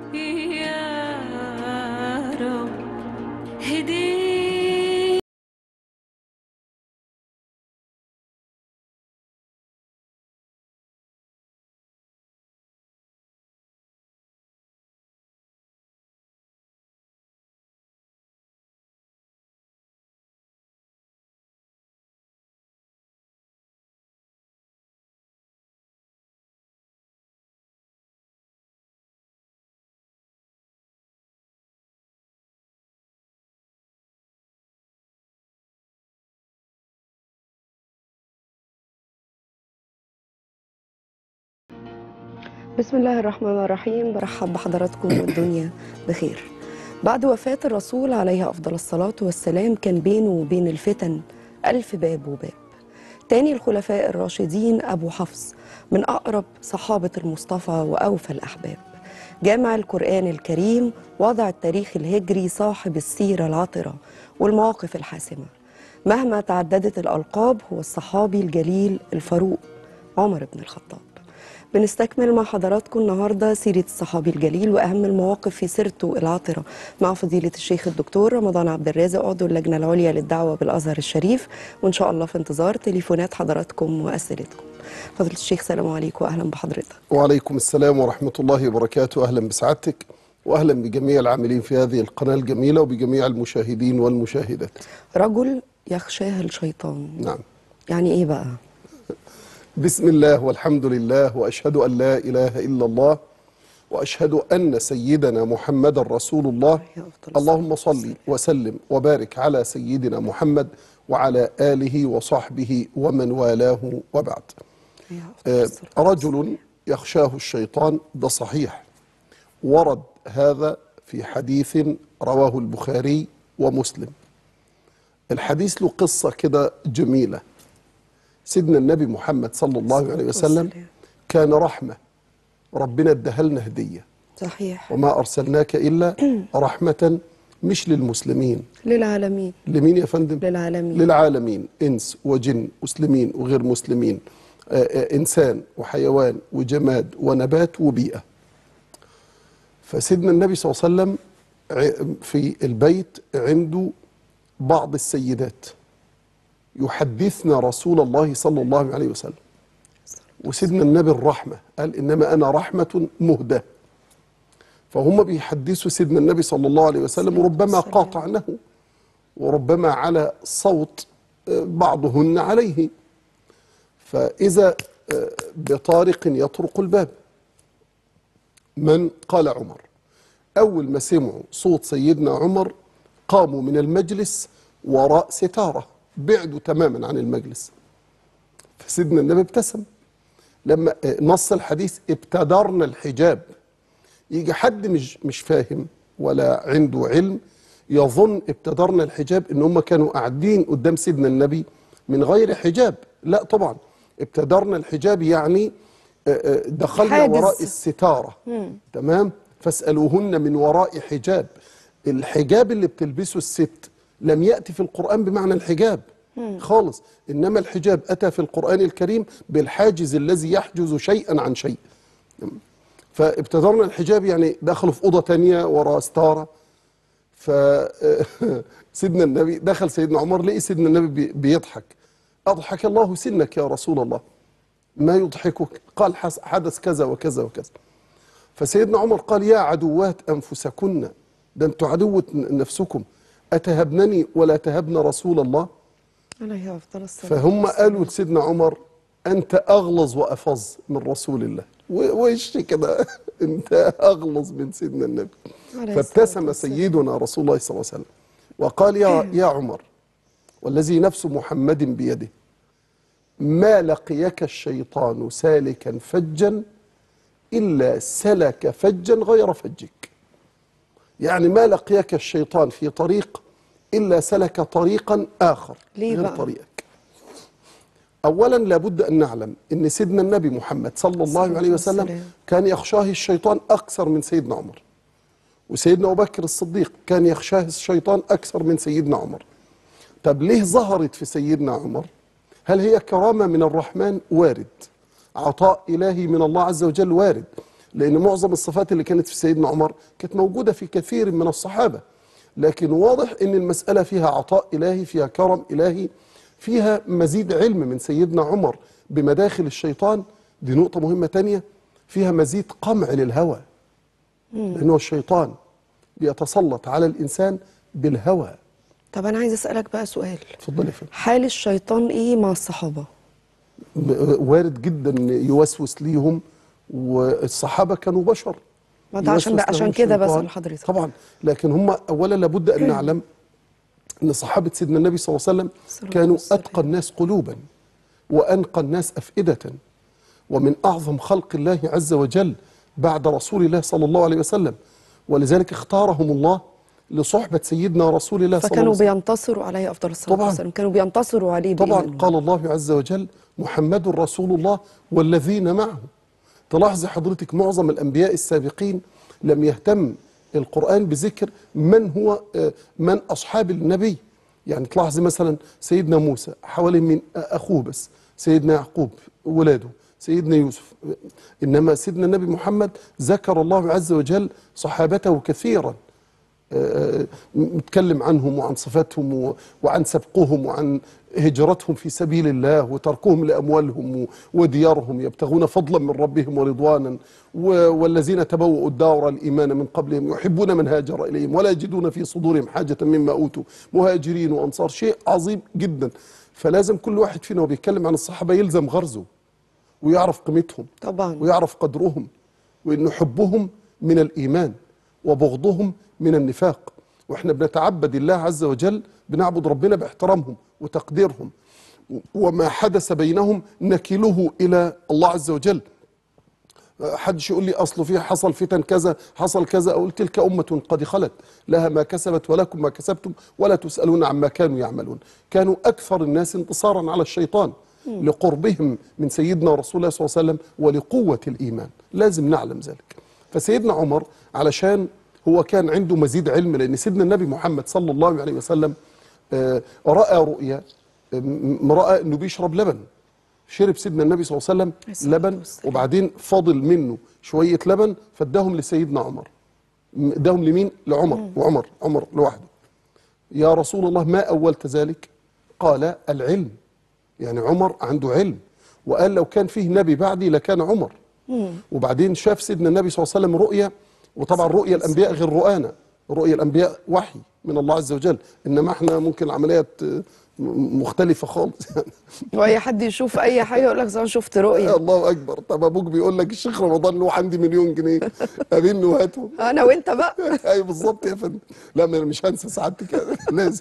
يا رب هدي بسم الله الرحمن الرحيم برحب بحضراتكم والدنيا بخير بعد وفاة الرسول عليه أفضل الصلاة والسلام كان بينه وبين الفتن ألف باب وباب تاني الخلفاء الراشدين أبو حفص من أقرب صحابة المصطفى وأوفى الأحباب جامع القرآن الكريم وضع التاريخ الهجري صاحب السيرة العطرة والمواقف الحاسمة مهما تعددت الألقاب هو الصحابي الجليل الفاروق عمر بن الخطاب بنستكمل مع حضراتكم النهارده سيره الصحابي الجليل واهم المواقف في سيرته العاطره مع فضيله الشيخ الدكتور رمضان عبد الرازق عضو اللجنه العليا للدعوه بالازهر الشريف وان شاء الله في انتظار تليفونات حضراتكم واسئلتكم. فضيله الشيخ سلام عليكم واهلا بحضرتك. وعليكم السلام ورحمة الله وبركاته أهلا بسعادتك وأهلا بجميع العاملين في هذه القناة الجميلة وبجميع المشاهدين والمشاهدات رجل يخشاه الشيطان. نعم يعني ايه بقى؟ بسم الله والحمد لله وأشهد أن لا إله إلا الله وأشهد أن سيدنا محمد رسول الله عليه أفضل اللهم الصلاة صل وسلم وبارك على سيدنا محمد وعلى آله وصحبه ومن والاه وبعد عليه أفضل آه، الصلاة رجل يخشاه الشيطان ده صحيح ورد هذا في حديث رواه البخاري ومسلم الحديث له قصة كده جميلة سيدنا النبي محمد صلى الله عليه وسلم والسلام. كان رحمة ربنا اداها لنا هدية صحيح وما أرسلناك إلا رحمة مش للمسلمين للعالمين لمين يا فندم؟ للعالمين للعالمين إنس وجن مسلمين وغير مسلمين آه، آه، إنسان وحيوان وجماد ونبات وبيئة فسيدنا النبي صلى الله عليه وسلم ع- في البيت عنده بعض السيدات يحدثنا رسول الله صلى الله عليه وسلم وسيدنا النبي الرحمة قال إنما أنا رحمة مهداة فهم بيحدثوا سيدنا النبي صلى الله عليه وسلم وربما والسلام. قاطعنه وربما على صوت آه، بعضهن عليه فإذا آه، بطارق يطرق الباب من قال عمر أول ما سمعوا صوت سيدنا عمر قاموا من المجلس وراء ستارة بعدوا تماما عن المجلس فسيدنا النبي ابتسم لما آه، نص الحديث ابتدرنا الحجاب يجي حد مش مش فاهم ولا عنده علم يظن ابتدرنا الحجاب ان هم كانوا قاعدين قدام سيدنا النبي من غير حجاب لا طبعا ابتدرنا الحجاب يعني آه، آه، دخلنا حاجز. وراء الستارة تمام فاسألوهن من وراء حجاب الحجاب اللي بتلبسه الست لم يأتي في القرآن بمعنى الحجاب خالص إنما الحجاب أتى في القرآن الكريم بالحاجز الذي يحجز شيئا عن شيء فابتدرنا الحجاب يعني دخلوا في أوضة تانية وراء ستارة ف سيدنا النبي دخل سيدنا عمر لقي سيدنا النبي بي- بيضحك أضحك الله سنك يا رسول الله ما يضحكك قال حس- حدث كذا وكذا وكذا فسيدنا عمر قال يا عدوات أنفسكن ده أنتوا عدوة ن- نفسكم أتهبنني ولا تهبن رسول الله عليه افضل الصلاه فهم والسلام. قالوا لسيدنا عمر أنت أغلظ وأفظ من رسول الله و- وش كده أنت أغلظ من سيدنا النبي عليه فابتسم الصلاة والسلام. سيدنا رسول الله صلى الله عليه وسلم وقال يا يا عمر والذي نفس محمد بيده ما لقيك الشيطان سالكا فجا إلا سلك فجا غير فجك يعني ما لقيك الشيطان في طريق إلا سلك طريقا آخر ليه غير بقى؟ طريقك أولا لابد أن نعلم أن سيدنا النبي محمد صلى الله عليه والسلام. وسلم كان يخشاه الشيطان أكثر من سيدنا عمر وسيدنا أبو بكر الصديق كان يخشاه الشيطان أكثر من سيدنا عمر طب ليه ظهرت في سيدنا عمر هل هي كرامة من الرحمن وارد عطاء إلهي من الله عز وجل وارد لان معظم الصفات اللي كانت في سيدنا عمر كانت موجوده في كثير من الصحابه لكن واضح ان المساله فيها عطاء الهي فيها كرم الهي فيها مزيد علم من سيدنا عمر بمداخل الشيطان دي نقطه مهمه تانية فيها مزيد قمع للهوى لانه الشيطان بيتسلط على الانسان بالهوى طب انا عايز اسالك بقى سؤال اتفضلي يا فندم حال الشيطان ايه مع الصحابه وارد جدا يوسوس ليهم والصحابه كانوا بشر ما ده عشان يوسوس عشان لهم كده الشيطان. بسال حضرتك طبعا لكن هم اولا لابد ان نعلم ان صحابه سيدنا النبي صلى الله عليه وسلم الصلاة كانوا والسلام. اتقى الناس قلوبا وانقى الناس افئده ومن اعظم خلق الله عز وجل بعد رسول الله صلى الله عليه وسلم ولذلك اختارهم الله لصحبه سيدنا رسول الله صلى الله عليه فكانوا وسلم بينتصروا عليه افضل الصلاه طبعاً. والسلام كانوا بينتصروا عليه طبعا بإيمانهم. قال الله عز وجل محمد رسول الله والذين معه تلاحظي حضرتك معظم الأنبياء السابقين لم يهتم القرآن بذكر من هو آه، من أصحاب النبي يعني تلاحظي مثلا سيدنا موسى حوالي من أخوه بس سيدنا يعقوب ولاده سيدنا يوسف إنما سيدنا النبي محمد ذكر الله عز وجل صحابته كثيرا نتكلم عنهم وعن صفاتهم و- وعن سبقهم وعن هجرتهم في سبيل الله وتركهم لأموالهم و- وديارهم يبتغون فضلا من ربهم ورضوانا و- والذين تبوؤوا الدار الإيمان من قبلهم يحبون من هاجر إليهم ولا يجدون في صدورهم حاجة مما أوتوا مهاجرين وأنصار شيء عظيم جدا فلازم كل واحد فينا وهو بيتكلم عن الصحابة يلزم غرزه ويعرف قيمتهم طبعا ويعرف قدرهم وأن حبهم من الإيمان وبغضهم من النفاق وإحنا بنتعبد الله عز وجل بنعبد ربنا باحترامهم وتقديرهم وما حدث بينهم نكله إلى الله عز وجل حدش يقول لي اصله فيها حصل فتن كذا حصل كذا اقول تلك امه قد خلت لها ما كسبت ولكم ما كسبتم ولا تسالون عما كانوا يعملون كانوا اكثر الناس انتصارا على الشيطان لقربهم من سيدنا رسول الله صلى الله عليه وسلم ولقوه الايمان لازم نعلم ذلك فسيدنا عمر علشان هو كان عنده مزيد علم لان سيدنا النبي محمد صلى الله عليه وسلم آه، راى رؤيا آه، م- راى انه بيشرب لبن شرب سيدنا النبي صلى الله عليه وسلم الصلاة لبن والسلام. وبعدين فاضل منه شويه لبن فاداهم لسيدنا عمر م- اداهم لمين لعمر وعمر عمر لوحده يا رسول الله ما اولت ذلك قال العلم يعني عمر عنده علم وقال لو كان فيه نبي بعدي لكان عمر وبعدين شاف سيدنا النبي صلى الله عليه وسلم رؤيا وطبعا رؤيا الانبياء غير رؤانا رؤيا الانبياء وحي من الله عز وجل انما احنا ممكن العمليات آه، م- مختلفه خالص يعني واي حد يشوف اي حاجه يقول لك انا شفت رؤيه الله اكبر طب ابوك بيقول لك الشيخ رمضان له عندي مليون جنيه قابلني وهاتهم انا وانت بقى ايوه بالظبط يا فندم لا ما انا مش هنسى سعادتك لازم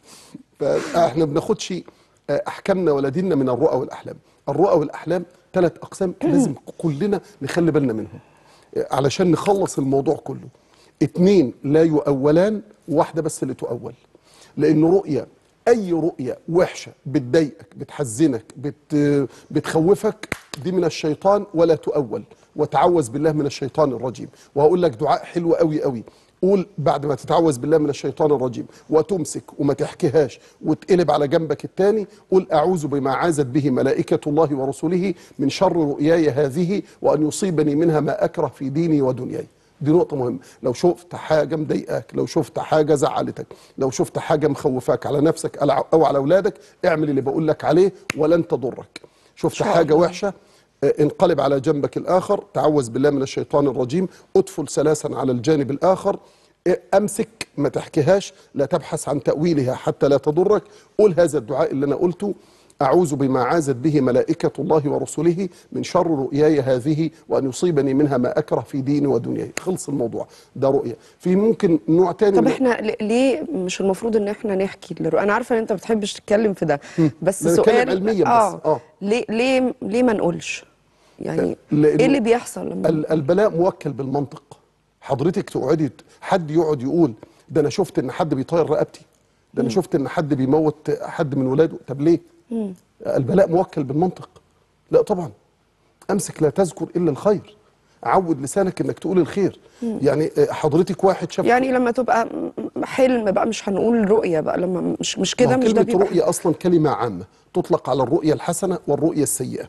فاحنا بناخدش احكامنا ولا ديننا من الرؤى والاحلام الرؤى والاحلام ثلاث اقسام لازم كلنا نخلي بالنا منهم علشان نخلص الموضوع كله اتنين لا يؤولان وواحده بس اللي تؤول لان رؤيه اي رؤيه وحشه بتضايقك بتحزنك بت بتخوفك دي من الشيطان ولا تؤول وتعوذ بالله من الشيطان الرجيم وهقول لك دعاء حلو قوي قوي قول بعد ما تتعوذ بالله من الشيطان الرجيم وتمسك وما تحكيهاش وتقلب على جنبك التاني قول اعوذ بما عازت به ملائكه الله ورسله من شر رؤياي هذه وان يصيبني منها ما اكره في ديني ودنياي دي نقطة مهمة لو شفت حاجة مضايقاك لو شفت حاجة زعلتك لو شفت حاجة مخوفاك على نفسك أو على أولادك اعمل اللي بقول لك عليه ولن تضرك شفت شاء حاجة الله. وحشة آه، انقلب على جنبك الآخر تعوذ بالله من الشيطان الرجيم ادفل ثلاثا على الجانب الآخر آه، أمسك ما تحكيهاش لا تبحث عن تأويلها حتى لا تضرك قول هذا الدعاء اللي أنا قلته أعوذ بما عازت به ملائكة الله ورسله من شر رؤياي هذه وأن يصيبني منها ما أكره في ديني ودنياي خلص الموضوع ده رؤية في ممكن نوع تاني طب من- احنا ل- ليه مش المفروض ان احنا نحكي للرؤى انا عارفه ان انت ما بتحبش تتكلم في ده بس ده بنتكلم سؤال علمياً بس. اه, آه. ليه ليه ليه ما نقولش يعني لأنه ايه اللي بيحصل لما ال- البلاء موكل بالمنطق حضرتك تقعدي ت- حد يقعد يقول ده انا شفت ان حد بيطير رقبتي ده انا شفت ان حد بيموت حد من ولاده طب ليه البلاء موكل بالمنطق لا طبعا امسك لا تذكر الا الخير عود لسانك انك تقول الخير يعني آه، حضرتك واحد شاف يعني لما تبقى م- م- حلم بقى مش هنقول رؤيه بقى لما مش مش ما كده هو مش ده كلمة بيبقى رؤية أصلا كلمة عامة تطلق على الرؤية الحسنة والرؤية السيئة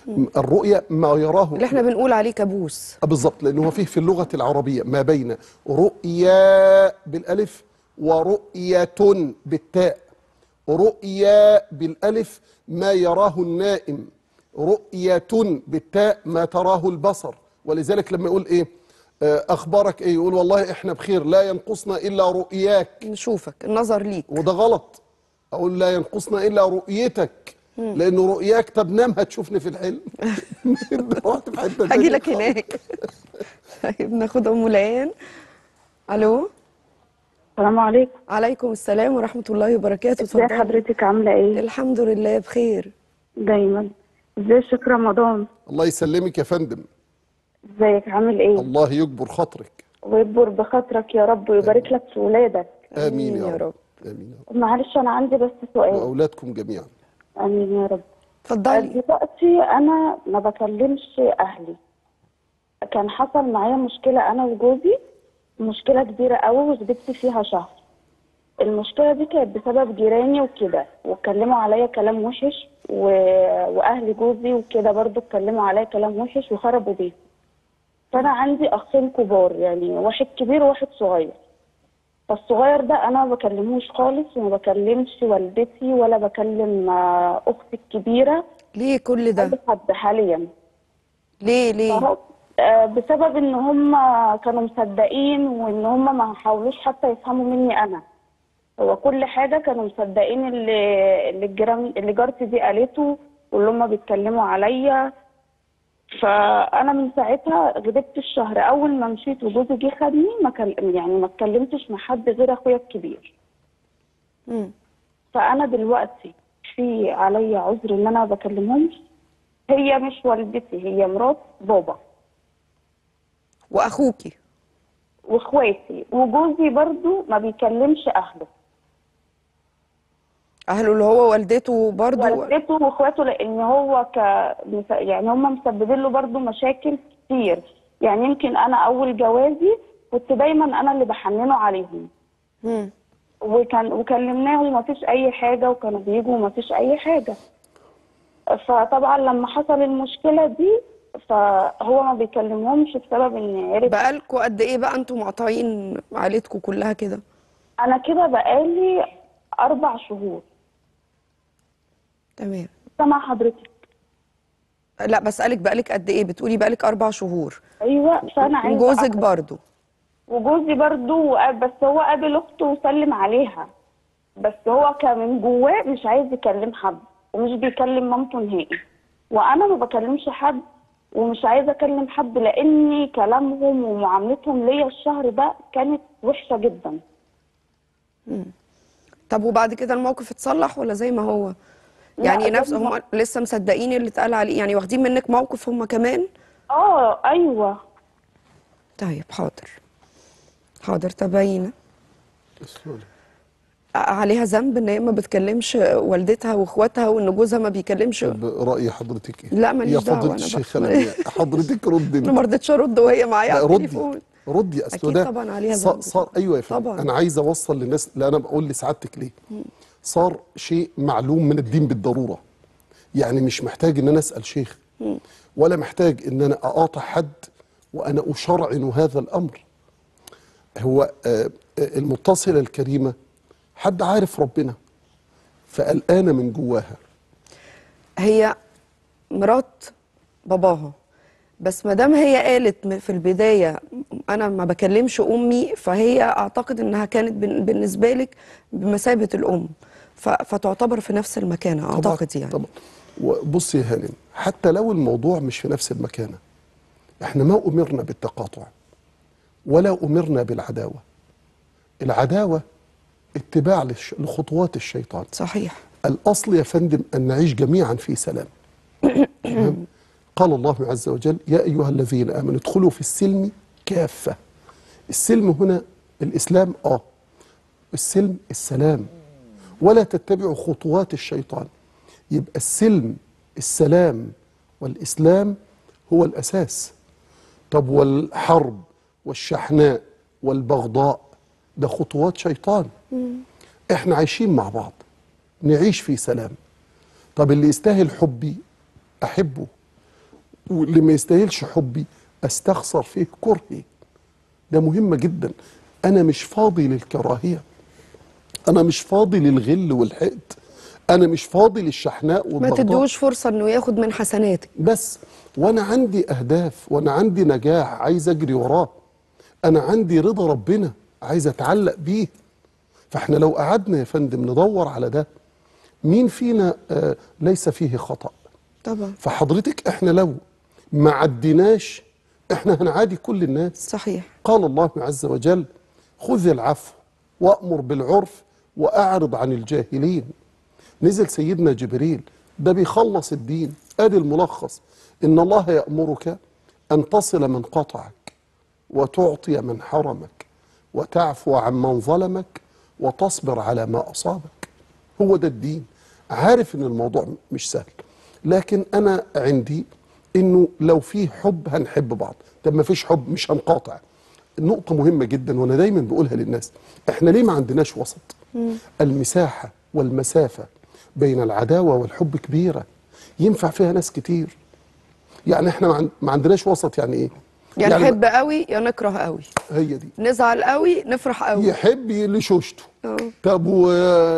الرؤيا ما يراه اللي احنا بنقول عليه كابوس آه بالظبط لأنه هو فيه في اللغة العربية ما بين رؤيا بالألف ورؤية بالتاء رؤيا بالألف ما يراه النائم رؤية بالتاء ما تراه البصر ولذلك لما يقول إيه آه، أخبارك إيه يقول والله إحنا بخير لا ينقصنا إلا رؤياك نشوفك النظر ليك وده غلط اقول لا ينقصنا الا رؤيتك لانه رؤياك طب نام هتشوفني في الحلم رحت في حته هاجي تانية لك خالص. هناك طيب ناخد ام ليان الو السلام عليكم عليكم السلام ورحمه الله وبركاته ازي اتفضلي حضرتك عاملة ايه؟ الحمد لله بخير دايما ازاي شكر رمضان الله يسلمك يا فندم ازيك عامل ايه؟ الله يجبر خاطرك ويكبر بخاطرك يا رب ويبارك لك في ولادك امين يا رب امين يا رب معلش انا عندي بس سؤال واولادكم جميعا امين يا رب اتفضلي دلوقتي انا ما بكلمش اهلي كان حصل معايا مشكلة انا وجوزي مشكلة كبيرة قوي وثبت فيها شهر المشكلة دي كانت بسبب جيراني وكده واتكلموا عليا كلام وحش و... واهل جوزي وكده برضو اتكلموا عليا كلام وحش وخربوا بيتي فانا عندي اخين كبار يعني واحد كبير وواحد صغير فالصغير ده انا ما بكلموش خالص وما بكلمش والدتي ولا بكلم آه، اختي الكبيره ليه كل ده اي حد حاليا ليه ليه فهو- آه، بسبب ان هم كانوا مصدقين وان هم ما حاولوش حتى يفهموا مني انا هو كل حاجه كانوا مصدقين اللي اللي الجيران اللي جارتي دي قالته واللي هم بيتكلموا عليا فانا من ساعتها غضبت الشهر اول ما مشيت وجوزي جه خدني ما كل... يعني ما اتكلمتش مع حد غير اخويا الكبير مم. فانا دلوقتي في عليا عذر ان انا ما بكلمهمش هي مش والدتي هي مرات بابا واخوكي واخواتي وجوزي برضو ما بيكلمش اهله اهله اللي هو والدته برضو والدته واخواته لان هو ك مس- يعني هم مسببين له برضو مشاكل كتير يعني يمكن انا اول جوازي كنت دايما انا اللي بحننه عليهم مم. وكان وكلمناهم وما فيش اي حاجه وكانوا بيجوا وما فيش اي حاجه فطبعا لما حصل المشكله دي فهو ما بيكلمهمش بسبب ان عرف بقالكوا قد ايه بقى انتوا مقاطعين عيلتكوا كلها كده انا كده بقالي اربع شهور تمام سامع حضرتك لا بسألك بقالك قد ايه بتقولي بقالك اربع شهور ايوه فانا عايزه وجوزك أعرف. برضو وجوزي برضو بس هو قابل اخته وسلم عليها بس هو كان من جواه مش عايز يكلم حد ومش بيكلم مامته نهائي وانا ما بكلمش حد ومش عايزه اكلم حد لان كلامهم ومعاملتهم ليا الشهر ده كانت وحشه جدا طب وبعد كده الموقف اتصلح ولا زي ما هو يعني لا، نفس زي ما- هم لسه مصدقين اللي اتقال عليه يعني واخدين منك موقف هم كمان اه ايوه طيب حاضر حاضر تبين السؤال. عليها ذنب ان هي ما بتكلمش والدتها واخواتها وان جوزها ما بيكلمش طب راي حضرتك ايه لا، ماليش يا دعوة، فضيله أنا الشيخ بقى- أنا حضرتك ردي انا ما رضيتش ارد وهي معايا لا على ردي التليفون ردي اصل أكيد ده طبعاً عليها صار, ذنب صار طبعاً. ايوه يا فندم طبعاً. انا عايز اوصل للناس لا انا بقول لسعادتك ليه صار شيء معلوم من الدين بالضروره يعني مش محتاج ان انا اسال شيخ ولا محتاج ان انا اقاطع حد وانا اشرعن هذا الامر هو آه، آه، المتصله الكريمه حد عارف ربنا فقلقانه من جواها هي مرات باباها بس ما دام هي قالت م- في البدايه انا ما بكلمش امي فهي اعتقد انها كانت بن- بالنسبه لك بمثابه الام ف- فتعتبر في نفس المكانه اعتقد يعني طبعا وبص يا هانم حتى لو الموضوع مش في نفس المكانه احنا ما امرنا بالتقاطع ولا امرنا بالعداوه العداوه اتباع للش- لخطوات الشيطان صحيح الاصل يا فندم ان نعيش جميعا في سلام تمام؟ قال الله عز وجل يا ايها الذين امنوا ادخلوا في السلم كافه السلم هنا الاسلام اه السلم السلام ولا تتبعوا خطوات الشيطان يبقى السلم السلام والاسلام هو الاساس طب والحرب والشحناء والبغضاء ده خطوات شيطان احنا عايشين مع بعض نعيش في سلام طب اللي يستاهل حبي احبه واللي ما يستاهلش حبي استخسر فيه كرهي ده مهم جدا انا مش فاضي للكراهيه انا مش فاضي للغل والحقد انا مش فاضي للشحناء ما والبغضاء تدوش فرصه انه ياخد من حسناتك بس وانا عندي اهداف وانا عندي نجاح عايز اجري وراه انا عندي رضا ربنا عايز اتعلق بيه فاحنا لو قعدنا يا فندم ندور على ده مين فينا آه ليس فيه خطأ طبعا فحضرتك احنا لو ما عديناش احنا هنعادي كل الناس صحيح قال الله عز وجل خذ العفو وأمر بالعرف وأعرض عن الجاهلين نزل سيدنا جبريل ده بيخلص الدين ادي الملخص ان الله يأمرك ان تصل من قطعك وتعطي من حرمك وتعفو عن من ظلمك وتصبر على ما أصابك هو ده الدين عارف ان الموضوع مش سهل لكن انا عندي انه لو في حب هنحب بعض طب ما فيش حب مش هنقاطع نقطة مهمة جدا وانا دايما بقولها للناس احنا ليه ما عندناش وسط المساحة والمسافة بين العداوة والحب كبيرة ينفع فيها ناس كتير يعني احنا ما عن- ما عندناش وسط يعني ايه يا نحب قوي يا نكره قوي هي دي نزعل قوي نفرح قوي يحب لشوشته اه. طب و...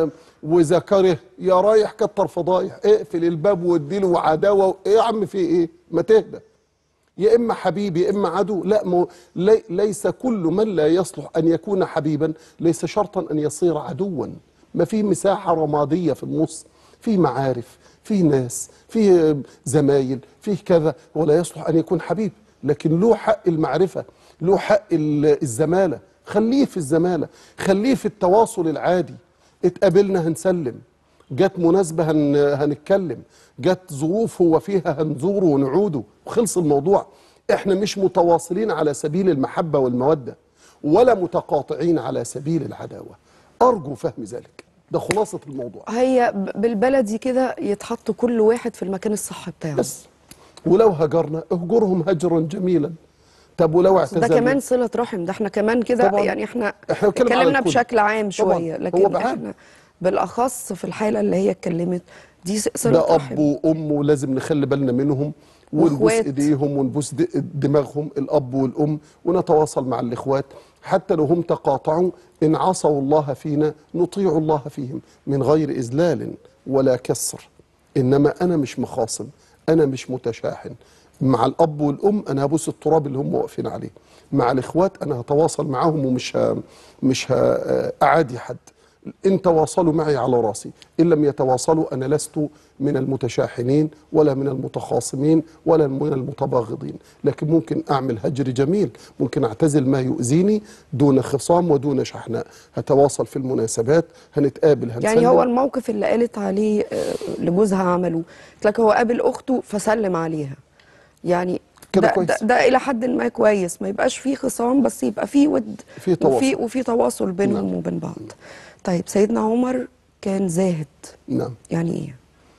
واذا كره يا رايح كتر فضايح اقفل الباب واديله وعداوه ايه يا عم في ايه ما تهدى يا اما حبيب يا اما عدو لا مو لي ليس كل من لا يصلح ان يكون حبيبا ليس شرطا ان يصير عدوا ما في مساحه رماديه في النص في معارف في ناس في زمايل في كذا ولا يصلح ان يكون حبيب لكن له حق المعرفه له حق ال- الزماله خليه في الزماله خليه في التواصل العادي اتقابلنا هنسلم جت مناسبة هن هنتكلم جت ظروف هو فيها هنزوره ونعوده وخلص الموضوع احنا مش متواصلين على سبيل المحبة والمودة ولا متقاطعين على سبيل العداوة أرجو فهم ذلك ده خلاصة الموضوع هي ب- بالبلدي كده يتحط كل واحد في المكان الصح بتاعه بس ولو هجرنا اهجرهم هجرا جميلا طب ولو ده اعتزلنا كمان صلة رحم ده احنا كمان كده طبعاً. يعني احنا إحنا بنتكلم على اتكلمنا الكل. بشكل عام طبعاً. شوية هو لكن بعام. احنا بالاخص في الحالة اللي هي اتكلمت دي س- صلة ده رحم اب وام ولازم نخلي بالنا منهم ونبوس وإخوات. ايديهم ونبوس د- دماغهم الاب والام ونتواصل مع الاخوات حتى لو هم تقاطعوا ان عصوا الله فينا نطيع الله فيهم من غير اذلال ولا كسر انما انا مش مخاصم انا مش متشاحن مع الاب والام انا هبوس التراب اللي هم واقفين عليه مع الاخوات انا هتواصل معاهم ومش ه... مش ه... اعادي حد إن تواصلوا معي على راسي إن لم يتواصلوا أنا لست من المتشاحنين ولا من المتخاصمين ولا من المتباغضين لكن ممكن أعمل هجر جميل ممكن أعتزل ما يؤذيني دون خصام ودون شحناء هتواصل في المناسبات هنتقابل هنسلم يعني هو الموقف اللي قالت عليه آه، لجوزها عمله قلت لك هو قابل اخته فسلم عليها يعني كده ده, كويس. ده, ده الى حد ما كويس ما يبقاش فيه خصام بس يبقى فيه ود في تواصل. وفي وفي تواصل بينهم نعم. وبين بعض طيب سيدنا عمر كان زاهد نعم يعني ايه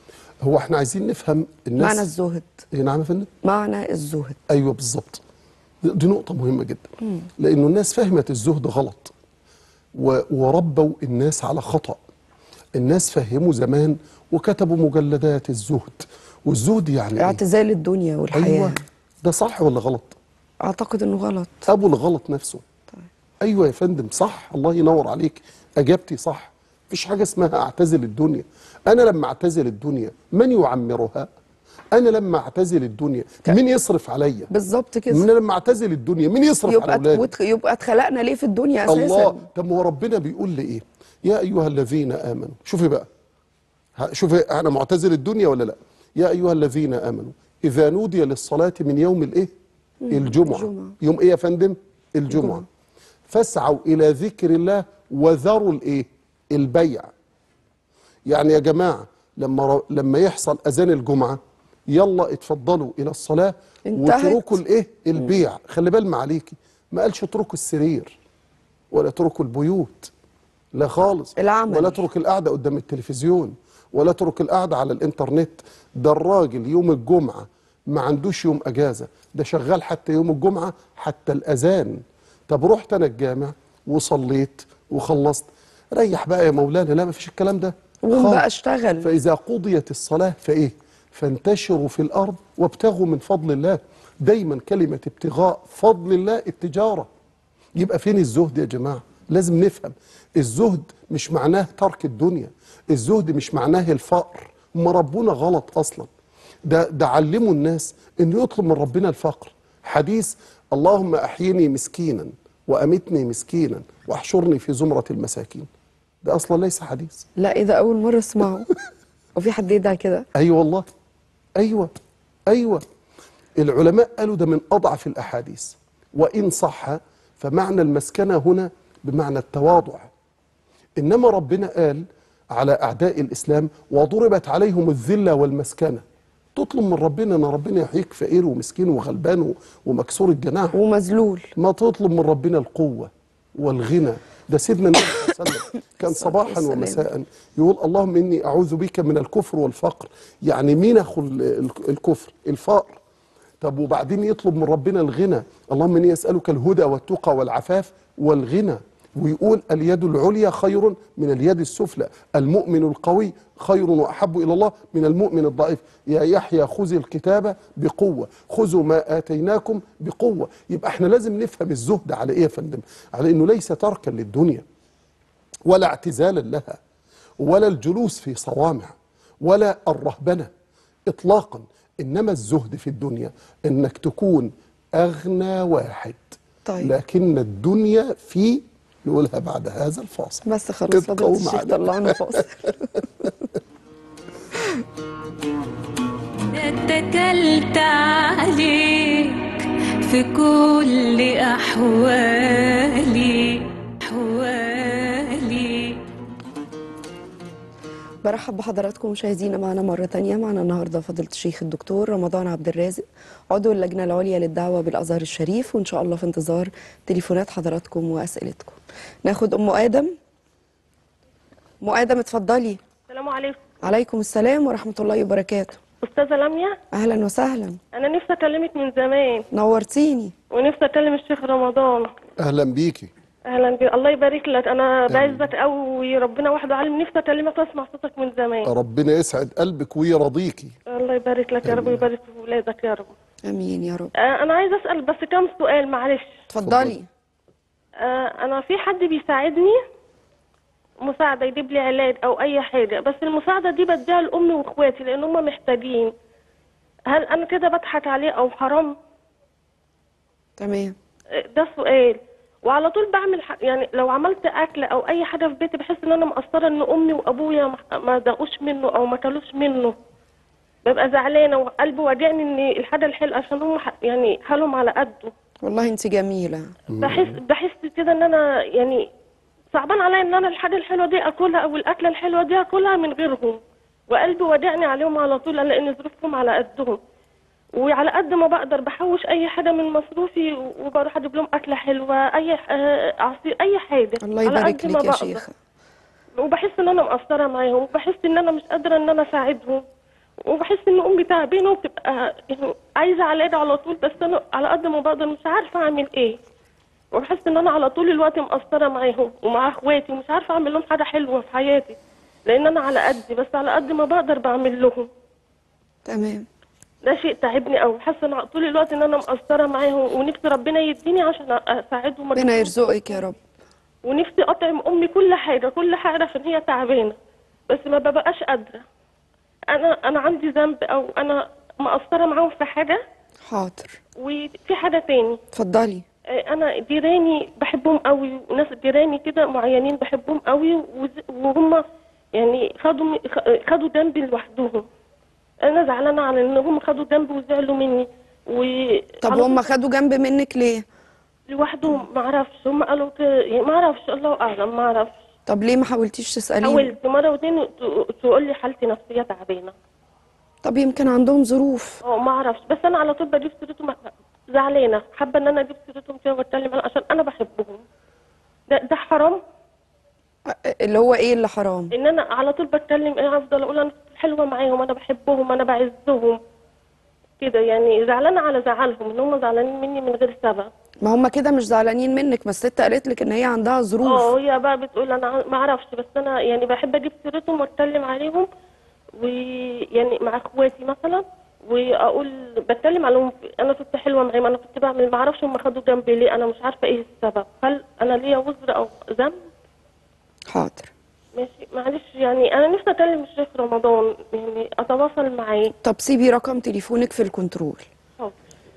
هو احنا عايزين نفهم الناس معنى الزهد إيه نعم يا فندم معنى الزهد ايوه بالظبط دي دي نقطه مهمه جدا لانه الناس فهمت الزهد غلط و- وربوا الناس على خطا الناس فهموا زمان وكتبوا مجلدات الزهد والزهد يعني إيه؟ اعتزال الدنيا والحياه ايوه ده صح ولا غلط اعتقد انه غلط ابو الغلط نفسه طيب. ايوه يا فندم صح الله ينور عليك اجابتي صح مفيش حاجه اسمها اعتزل الدنيا انا لما اعتزل الدنيا من يعمرها انا لما اعتزل الدنيا مين يصرف عليا بالظبط كده من لما اعتزل الدنيا مين يصرف على يبقى اولادي وت- يبقى اتخلقنا ليه في الدنيا اساسا الله طب ما هو ربنا بيقول لي ايه يا ايها الذين امنوا شوفي بقى ها- شوفي انا معتزل الدنيا ولا لا يا ايها الذين امنوا اذا نودي للصلاه من يوم الايه الجمعه الجمعة. يوم ايه يا فندم الجمعه الجمعة. فاسعوا الى ذكر الله وذروا الايه البيع يعني يا جماعه لما ر- لما يحصل اذان الجمعه يلا اتفضلوا الى الصلاه انتهت. واتركوا الايه البيع خلي بال عليكي ما قالش اتركوا السرير ولا اتركوا البيوت لا خالص العمل. ولا اترك القعده قدام التلفزيون ولا اترك القعده على الانترنت ده الراجل يوم الجمعه ما عندوش يوم اجازه ده شغال حتى يوم الجمعه حتى الاذان طب رحت انا الجامع وصليت وخلصت ريح بقى يا مولانا لا ما فيش الكلام ده قوم خالص. بقى اشتغل فاذا قضيت الصلاه فايه فانتشروا في الارض وابتغوا من فضل الله دايما كلمه ابتغاء فضل الله التجاره يبقى فين الزهد يا جماعه لازم نفهم الزهد مش معناه ترك الدنيا الزهد مش معناه الفقر ما ربنا غلط اصلا ده ده علموا الناس انه يطلب من ربنا الفقر حديث اللهم احيني مسكينا وامتني مسكينا واحشرني في زمره المساكين ده اصلا ليس حديث لا ايه ده اول مره اسمعه وفي حد يدعي كده ايوه والله ايوه ايوه العلماء قالوا ده من اضعف الاحاديث وان صح فمعنى المسكنه هنا بمعنى التواضع انما ربنا قال على اعداء الاسلام وضربت عليهم الذله والمسكنه تطلب من ربنا ان ربنا يحييك فقير ومسكين وغلبان و- ومكسور الجناح ومذلول ما تطلب من ربنا القوة والغنى ده سيدنا النبي صلى الله عليه وسلم كان صباحا والسلام. ومساء يقول اللهم إني أعوذ بك من الكفر والفقر يعني مين أخو ال- ال- الكفر الفقر طب وبعدين يطلب من ربنا الغنى اللهم إني أسألك الهدى والتقى والعفاف والغنى ويقول اليد العليا خير من اليد السفلى المؤمن القوي خير وأحب إلى الله من المؤمن الضعيف يا يحيى خذ الكتاب بقوة خذوا ما آتيناكم بقوة يبقى احنا لازم نفهم الزهد على إيه يا فندم على إنه ليس تركا للدنيا ولا اعتزالا لها ولا الجلوس في صوامع ولا الرهبنه اطلاقا انما الزهد في الدنيا انك تكون اغنى واحد طيب. لكن الدنيا في نقولها بعد هذا الفاصل بس خلاص فضيلة ابقوا الشيخ معنا. طلعنا فاصل اتكلت عليك في كل أحوالي أحوالي برحب بحضراتكم مشاهدينا معنا مرة تانية معنا النهاردة فضيلة الشيخ الدكتور رمضان عبد الرازق عضو اللجنة العليا للدعوة بالأزهر الشريف وإن شاء الله في انتظار تليفونات حضراتكم وأسئلتكم ناخد أم آدم أم آدم اتفضلي السلام عليكم عليكم السلام ورحمة الله وبركاته استاذه لميا أهلا وسهلا انا نفسي اكلمك من زمان نورتيني ونفسي اكلم الشيخ رمضان اهلا بيكي اهلا بك الله يبارك لك انا بعزك قوي ربنا وحده عالم نفسي اكلمك واسمع صوتك من زمان ربنا يسعد قلبك ويرضيكي الله يبارك لك يا رب ويبارك في ولادك يا رب أمين يا رب آه انا عايزه اسال بس كم سؤال معلش اتفضلي آه انا في حد بيساعدني مساعده يجيب لي علاج او اي حاجه بس المساعده دي بديها لامي واخواتي لان هم محتاجين هل انا كده بضحك عليه او حرام تمام ده سؤال وعلى طول بعمل ح... يعني لو عملت اكل او اي حاجه في بيتي بحس ان انا مقصره ان امي وابويا ما- ما دقوش منه او ما كلوش منه ببقى زعلانه وقلبي واجعني ان الحاجه الحلوه عشان هم ح... يعني حالهم على قده والله انت جميلة بحس بحس كده ان انا يعني صعبان عليا ان انا الحاجه الحلوه دي اكلها او الاكله الحلوه دي اكلها من غيرهم وقلبي واجعني عليهم على طول لان ظروفهم على قدهم وعلى قد ما بقدر بحوش اي حاجه من مصروفي وبروح اجيب لهم اكله حلوه اي آه، عصير اي حاجه الله على يبارك قد ما لك يا بقدر. شيخة وبحس ان انا مقصره معاهم وبحس ان انا مش قادره ان انا اساعدهم وبحس ان امي تعبانه وبتبقى يعني عايزه على على طول بس انا على قد ما بقدر مش عارفه اعمل ايه وبحس ان انا على طول الوقت مقصره معاهم ومع اخواتي ومش عارفه اعمل لهم حاجه حلوه في حياتي لان انا على قدي بس على قد ما بقدر بعمل لهم تمام ده شيء تعبني قوي حاسه ان طول الوقت ان انا مقصره معاهم ونفسي ربنا يديني عشان اساعدهم ربنا يرزقك يا رب ونفسي اطعم امي كل حاجه كل حاجه عشان هي تعبانه بس ما ببقاش قادره انا انا عندي ذنب او انا مقصره معاهم في حاجه حاضر وفي حاجه تاني اتفضلي آه، انا جيراني بحبهم قوي وناس جيراني كده معينين بحبهم قوي وز- وهم يعني خدوا خ- خدوا جنبي لوحدهم انا زعلانه على ان هم خدوا جنبي وزعلوا مني و طب على هم طول خدوا جنب منك ليه لوحدهم ما اعرفش هم قالوا كده يعني ما اعرفش الله اعلم ما اعرفش طب ليه ما حاولتيش تسأليهم حاولت مره واتنين ت- تقول لي حالتي نفسيه تعبانه طب يمكن عندهم ظروف اه ما اعرفش بس انا على طول بجيب سيرتهم زعلانه حابه ان انا اجيب سيرتهم كده واتكلم عنهم عشان انا بحبهم ده ده حرام اللي هو ايه اللي حرام ان انا على طول بتكلم ايه افضل اقول انا حلوه معاهم انا بحبهم انا بعزهم كده يعني زعلانه على زعلهم ان هم زعلانين مني من غير سبب ما هم كده مش زعلانين منك ما الست قالت لك ان هي عندها ظروف اه هي بقى بتقول انا ع- ما اعرفش بس انا يعني بحب اجيب سيرتهم واتكلم عليهم ويعني مع اخواتي مثلا واقول بتكلم عليهم انا كنت حلوه معاهم انا كنت بعمل ما اعرفش هم خدوا جنبي ليه انا مش عارفه ايه السبب هل انا ليا وزر او ذنب حاضر ماشي معلش يعني انا نفسي اكلم الشيخ رمضان يعني اتواصل معاه طب سيبي رقم تليفونك في الكنترول حاضر.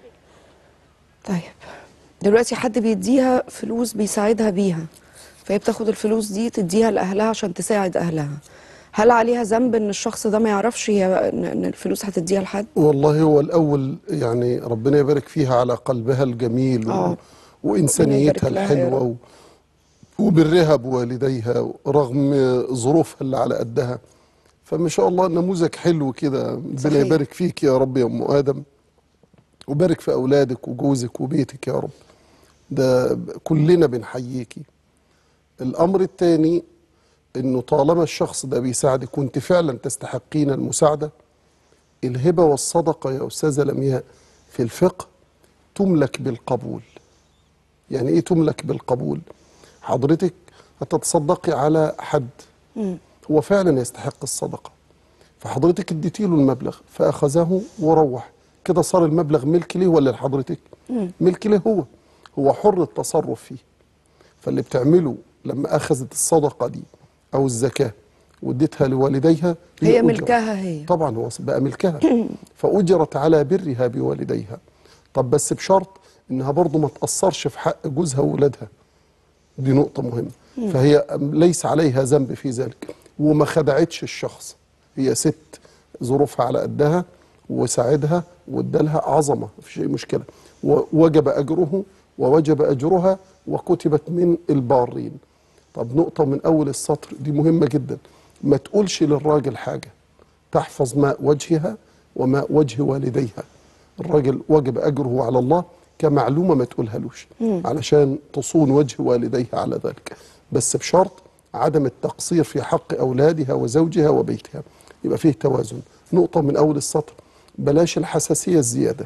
طيب دلوقتي حد بيديها فلوس بيساعدها بيها فهي بتاخد الفلوس دي تديها لأهلها عشان تساعد أهلها هل عليها ذنب ان الشخص ده ما يعرفش هي ان إن الفلوس هتديها لحد والله هو الأول يعني ربنا يبارك فيها على قلبها الجميل و... آه. ربنا وإنسانيتها يبارك لها يا الحلوة و... وبرها بوالديها رغم ظروفها اللي على قدها فما شاء الله نموذج حلو كده ربنا صحيح. يبارك فيك يا رب يا أم آدم وبارك في أولادك وجوزك وبيتك يا رب ده كلنا بنحييكي الأمر الثاني إنه طالما الشخص ده بيساعدك وأنت فعلا تستحقين المساعدة الهبة والصدقة يا أستاذة لمياء في الفقه تملك بالقبول يعني إيه تملك بالقبول حضرتك هتتصدقي على حد هو فعلا يستحق الصدقة فحضرتك اديتي له المبلغ فأخذه وروح كده صار المبلغ ملك ليه ولا لحضرتك ملك ليه هو هو حر التصرف فيه فاللي بتعمله لما أخذت الصدقة دي أو الزكاة واديتها لوالديها هي أجرة. ملكها هي طبعا هو بقى ملكها فأجرت على برها بوالديها طب بس بشرط إنها برضو ما تأثرش في حق جوزها وولادها دي نقطة مهمة فهي ليس عليها ذنب في ذلك وما خدعتش الشخص هي ست ظروفها على قدها وساعدها وادالها عظمة في شيء مشكلة ووجب أجره ووجب أجرها وكتبت من البارين طب نقطة من أول السطر دي مهمة جدا ما تقولش للراجل حاجة تحفظ ماء وجهها وماء وجه والديها الراجل وجب أجره على الله كمعلومة ما تقولهالوش علشان تصون وجه والديها على ذلك بس بشرط عدم التقصير في حق أولادها وزوجها وبيتها يبقى فيه توازن نقطة من أول السطر بلاش الحساسية الزيادة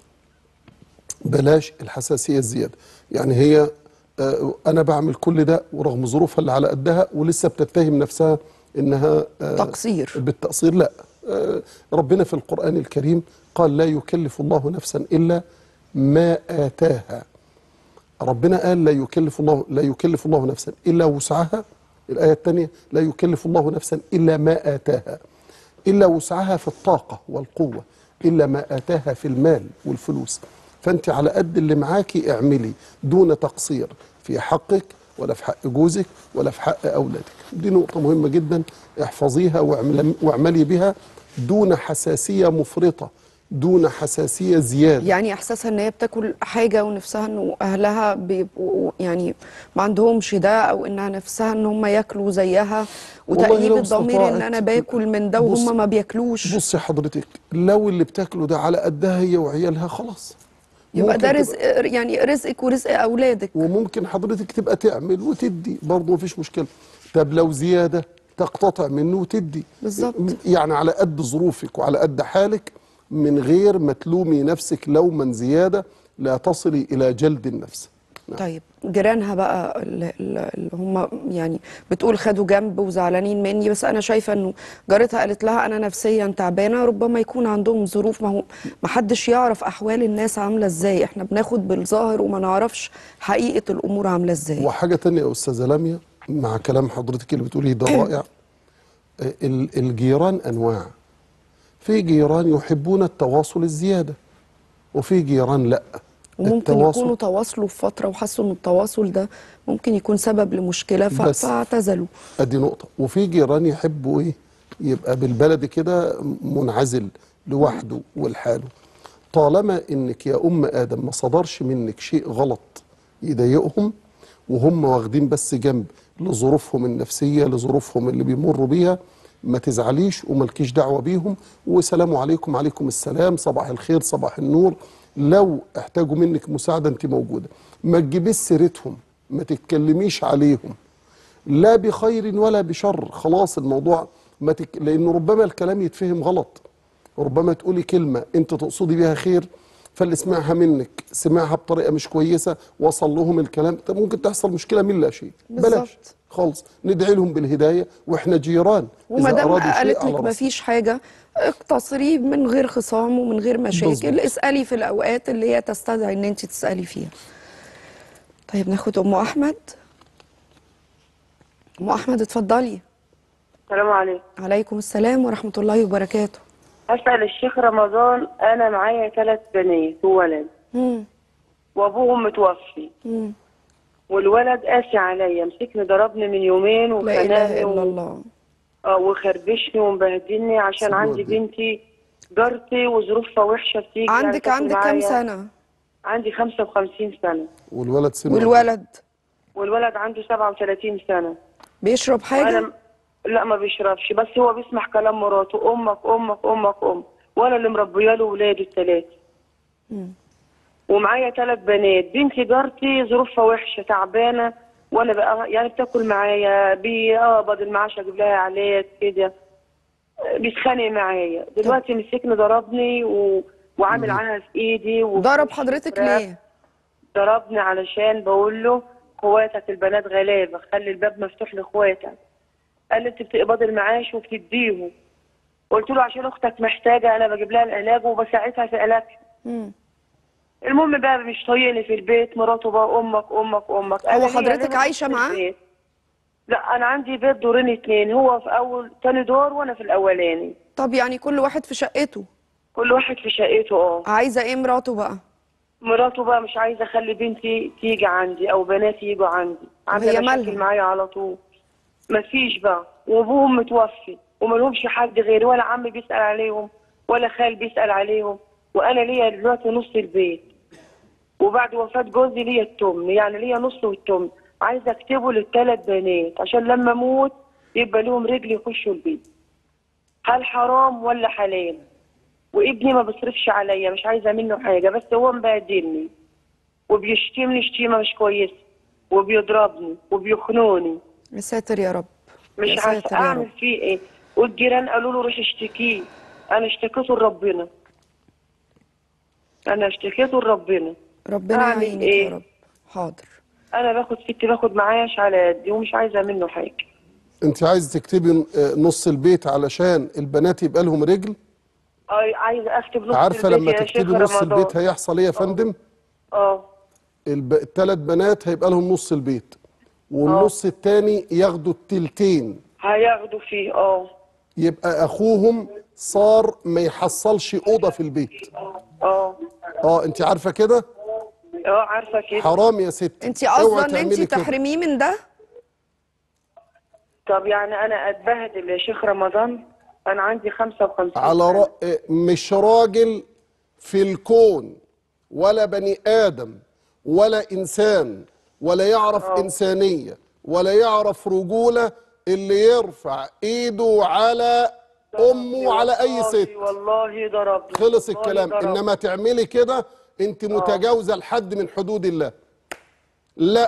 بلاش الحساسية الزيادة يعني هي آه، أنا بعمل كل ده ورغم ظروفها اللي على قدها ولسه بتتهم نفسها إنها آه، تقصير. بالتقصير لا آه، ربنا في القرآن الكريم قال لا يكلف الله نفسا إلا ما آتاها ربنا قال لا يكلف الله لا يكلف الله نفسا إلا وسعها الآية الثانية لا يكلف الله نفسا إلا ما آتاها إلا وسعها في الطاقة والقوة إلا ما آتاها في المال والفلوس فأنت على قد اللي معاكي اعملي دون تقصير في حقك ولا في حق جوزك ولا في حق أولادك دي نقطة مهمة جدا احفظيها واعمل- واعملي بها دون حساسية مفرطة دون حساسية زيادة يعني احساسها ان هي بتاكل حاجه ونفسها انه اهلها بيبقوا يعني ما عندهمش ده او انها نفسها ان هم ياكلوا زيها والله وتأنيب لو الضمير ان استطاعت- انا باكل من ده بص- وهم ما بياكلوش بصي حضرتك لو اللي بتاكله ده على قدها هي وعيالها خلاص يبقى ده ممكن رزق يعني رزقك ورزق اولادك وممكن حضرتك تبقى تعمل وتدي برضه مفيش مشكله طب لو زياده تقتطع منه وتدي بالظبط. يعني على قد ظروفك وعلى قد حالك من غير ما تلومي نفسك لوما زياده لا تصلي الى جلد النفس نعم. طيب جيرانها بقى اللي, اللي هم يعني بتقول خدوا جنب وزعلانين مني بس انا شايفه انه جارتها قالت لها انا نفسيا تعبانه ربما يكون عندهم ظروف ما هو ما حدش يعرف احوال الناس عامله ازاي احنا بناخد بالظاهر وما نعرفش حقيقه الامور عامله ازاي وحاجه تانية يا استاذه لميا مع كلام حضرتك اللي بتقوليه ده رائع ال- الجيران انواع في جيران يحبون التواصل الزياده وفي جيران لا وممكن التواصل- يكونوا تواصلوا في فتره وحسوا ان التواصل ده ممكن يكون سبب لمشكله ف- بس. فاعتزلوا ادي نقطة وفي جيران يحبوا ايه يبقى بالبلد كده منعزل لوحده ولحاله طالما انك يا ام ادم ما صدرش منك شيء غلط يضايقهم وهم واخدين بس جنب لظروفهم النفسية لظروفهم اللي بيمروا بيها ما تزعليش وملكيش دعوة بيهم وسلام عليكم عليكم السلام صباح الخير صباح النور لو احتاجوا منك مساعدة انت موجودة ما تجيبيش سيرتهم ما تتكلميش عليهم لا بخير ولا بشر خلاص الموضوع ما تك... لأنه ربما الكلام يتفهم غلط ربما تقولي كلمة أنت تقصدي بها خير فاللي سمعها منك سمعها بطريقة مش كويسة وصل لهم الكلام طب ممكن تحصل مشكلة من لا شيء بلاش بالظبط. خالص ندعي لهم بالهدايه واحنا جيران وما دام أرادوا شيء قالت على لك ما رأسنا. فيش حاجه اقتصري من غير خصام ومن غير مشاكل بالظبط. اسالي في الاوقات اللي هي تستدعي ان انت تسالي فيها طيب ناخد ام احمد ام احمد اتفضلي السلام عليكم عليكم السلام ورحمه الله وبركاته أسأل الشيخ رمضان أنا معايا ثلاث بنات وولد مم. وأبوهم متوفي مم. والولد قاسي عليا مسكني ضربني من يومين لا اله وخنقني الا و... الله آه، وخربشني ومبهدلني عشان سيبوها عندي دي. بنتي جارتي وظروفها وحشة بتيجي يعني عندك تاكل عندك كام معايا. سنه عندي 55 سنة والولد سنه والولد والولد عنده 37 سنة بيشرب حاجه وأنا لا ما بيشربش بس هو بيسمع كلام مراته أمك أمك أمك أم وأنا اللي مربيه له ولاده الثلاثة ومعايا ثلاث بنات بنتي جارتي ظروفها وحشه تعبانه وانا بقى يعني بتاكل معايا بيقبض المعاش اجيب لها علاج كده بيتخانق معايا دلوقتي مسكني ضربني و... وعامل عاهه في ايدي و... ضرب حضرتك ليه ضربني علشان بقول له اخواتك البنات غلابه خلي الباب مفتوح لاخواتك قال لي انت بتقبض المعاش وبتديهم قلت له عشان اختك محتاجه انا بجيب لها العلاج وبساعدها في علاجها مم. المهم بقى مش طايقني في البيت مراته بقى امك امك امك أنا هو ليا حضرتك نمر عايشة في معاه؟ البيت. لا انا عندي بيت دورين اتنين هو في اول تاني دور وانا في الاولاني طب يعني كل واحد في شقته كل واحد في شقته اه عايزه ايه مراته بقى مراته بقى مش عايزه اخلي بنتي تيجي عندي او بناتي يجوا عندي عامله وهي مشاكل مالها؟ معايا على طول مفيش بقى وابوهم متوفي وملهمش حد غيري ولا عم بيسال عليهم ولا خال بيسال عليهم وانا ليا دلوقتي نص البيت وبعد وفاه جوزي ليا التمن يعني ليا نص والتمن عايزه اكتبه للثلاث بنات عشان لما اموت يبقى لهم رجل يخشوا البيت هل حرام ولا حلال وابني ما بيصرفش عليا مش عايزه منه حاجه بس هو مبهدلني وبيشتمني شتيمه مش كويسه وبيضربني وبيخنوني يا ساتر يا رب مش يا عارفه ساتر يا اعمل رب فيه ايه والجيران قالوا له روح اشتكيه انا اشتكيته لربنا انا اشتكيته لربنا ربنا أعمل يعينك إيه؟ يا رب حاضر انا باخد ستي باخد معاش على قدي ومش عايزه منه حاجه انت عايز تكتبي آه، نص البيت علشان البنات يبقى لهم رجل أي- عايزه اكتب نص عارفه البيت لما يا تكتبي شيخ نص رمضان. البيت هيحصل ايه يا فندم اه الب... الثلاث بنات هيبقى لهم نص البيت والنص التاني ياخدوا التلتين هياخدوا فيه اه يبقى اخوهم صار ما يحصلش اوضه في البيت اه اه انت عارفه كده اه عارفه كده حرام يا ست انت اوعي قصده ان تعملي انت كده. تحرميه من ده طب يعني انا اتبهدل يا شيخ رمضان انا عندي 55 على سنة. رأ... مش راجل في الكون ولا بني آدم ولا إنسان ولا يعرف إنسانية ولا يعرف رجولة اللي يرفع إيده على أمه وعلى أي والله- ست والله ضربني خلص والله الكلام ضربني. إنما تعملي كده أنت متجاوزة لحد من حدود الله لا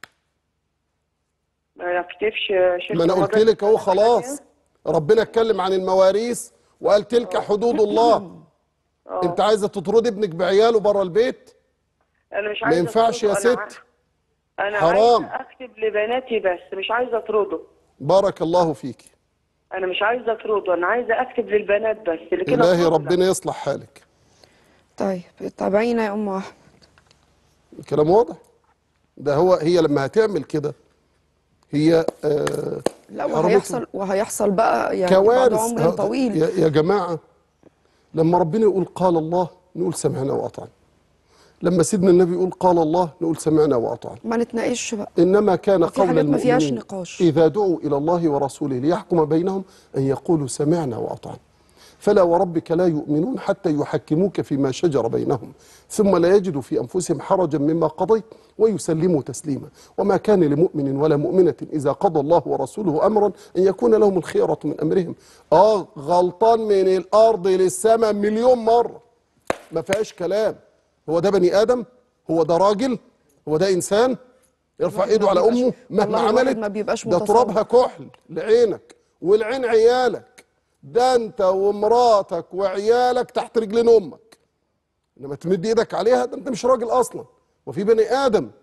ما يكتبش يا شيخ ما أنا رمضان قلت لك أهو حاجة؟ خلاص ربنا اتكلم عن المواريث وقال تلك حدود الله أنت عايزة تطردي ابنك بعياله بره البيت انا مش ما عايزه ينفعش يا أطرده. أنا ست. ع- انا حرام. عايزه اكتب لبناتي بس مش عايزه اطرده بارك الله فيك انا مش عايزه اطرده انا عايزه اكتب للبنات بس اللي كده إلهي أطرده. ربنا يصلح حالك طيب تابعينا يا ام احمد الكلام واضح ده هو هي لما هتعمل كده هي آه لا حرمته. وهيحصل وهيحصل بقى يعني بعد كوارث عمر ه- طويل يا, يا جماعة لما ربنا يقول قال الله نقول سمعنا وأطعنا لما سيدنا النبي يقول قال الله نقول سمعنا وأطعنا ما نتناقش بقى إنما كان في قول حاجات ما فيهاش المؤمنين نقاش. إذا دعوا إلى الله ورسوله ليحكم بينهم أن يقولوا سمعنا وأطعنا فلا وربك لا يؤمنون حتى يحكموك فيما شجر بينهم ثم لا يجدوا في أنفسهم حرجا مما قضيت ويسلموا تسليما وما كان لمؤمن ولا مؤمنة إذا قضى الله ورسوله أمرا أن يكون لهم الخيرة من أمرهم آه غلطان من الأرض للسماء مليون مرة ما فيهاش كلام هو ده بني آدم هو ده راجل هو ده إنسان يرفع الواحد ايده ما على بيبقاش- امه مهما والله الواحد عملت ما بيبقاش ده متصور. ترابها كحل لعينك والعين عيالك ده انت ومراتك وعيالك تحت رجلين امك انما تمد ايدك عليها ده انت مش راجل اصلا وفي بني ادم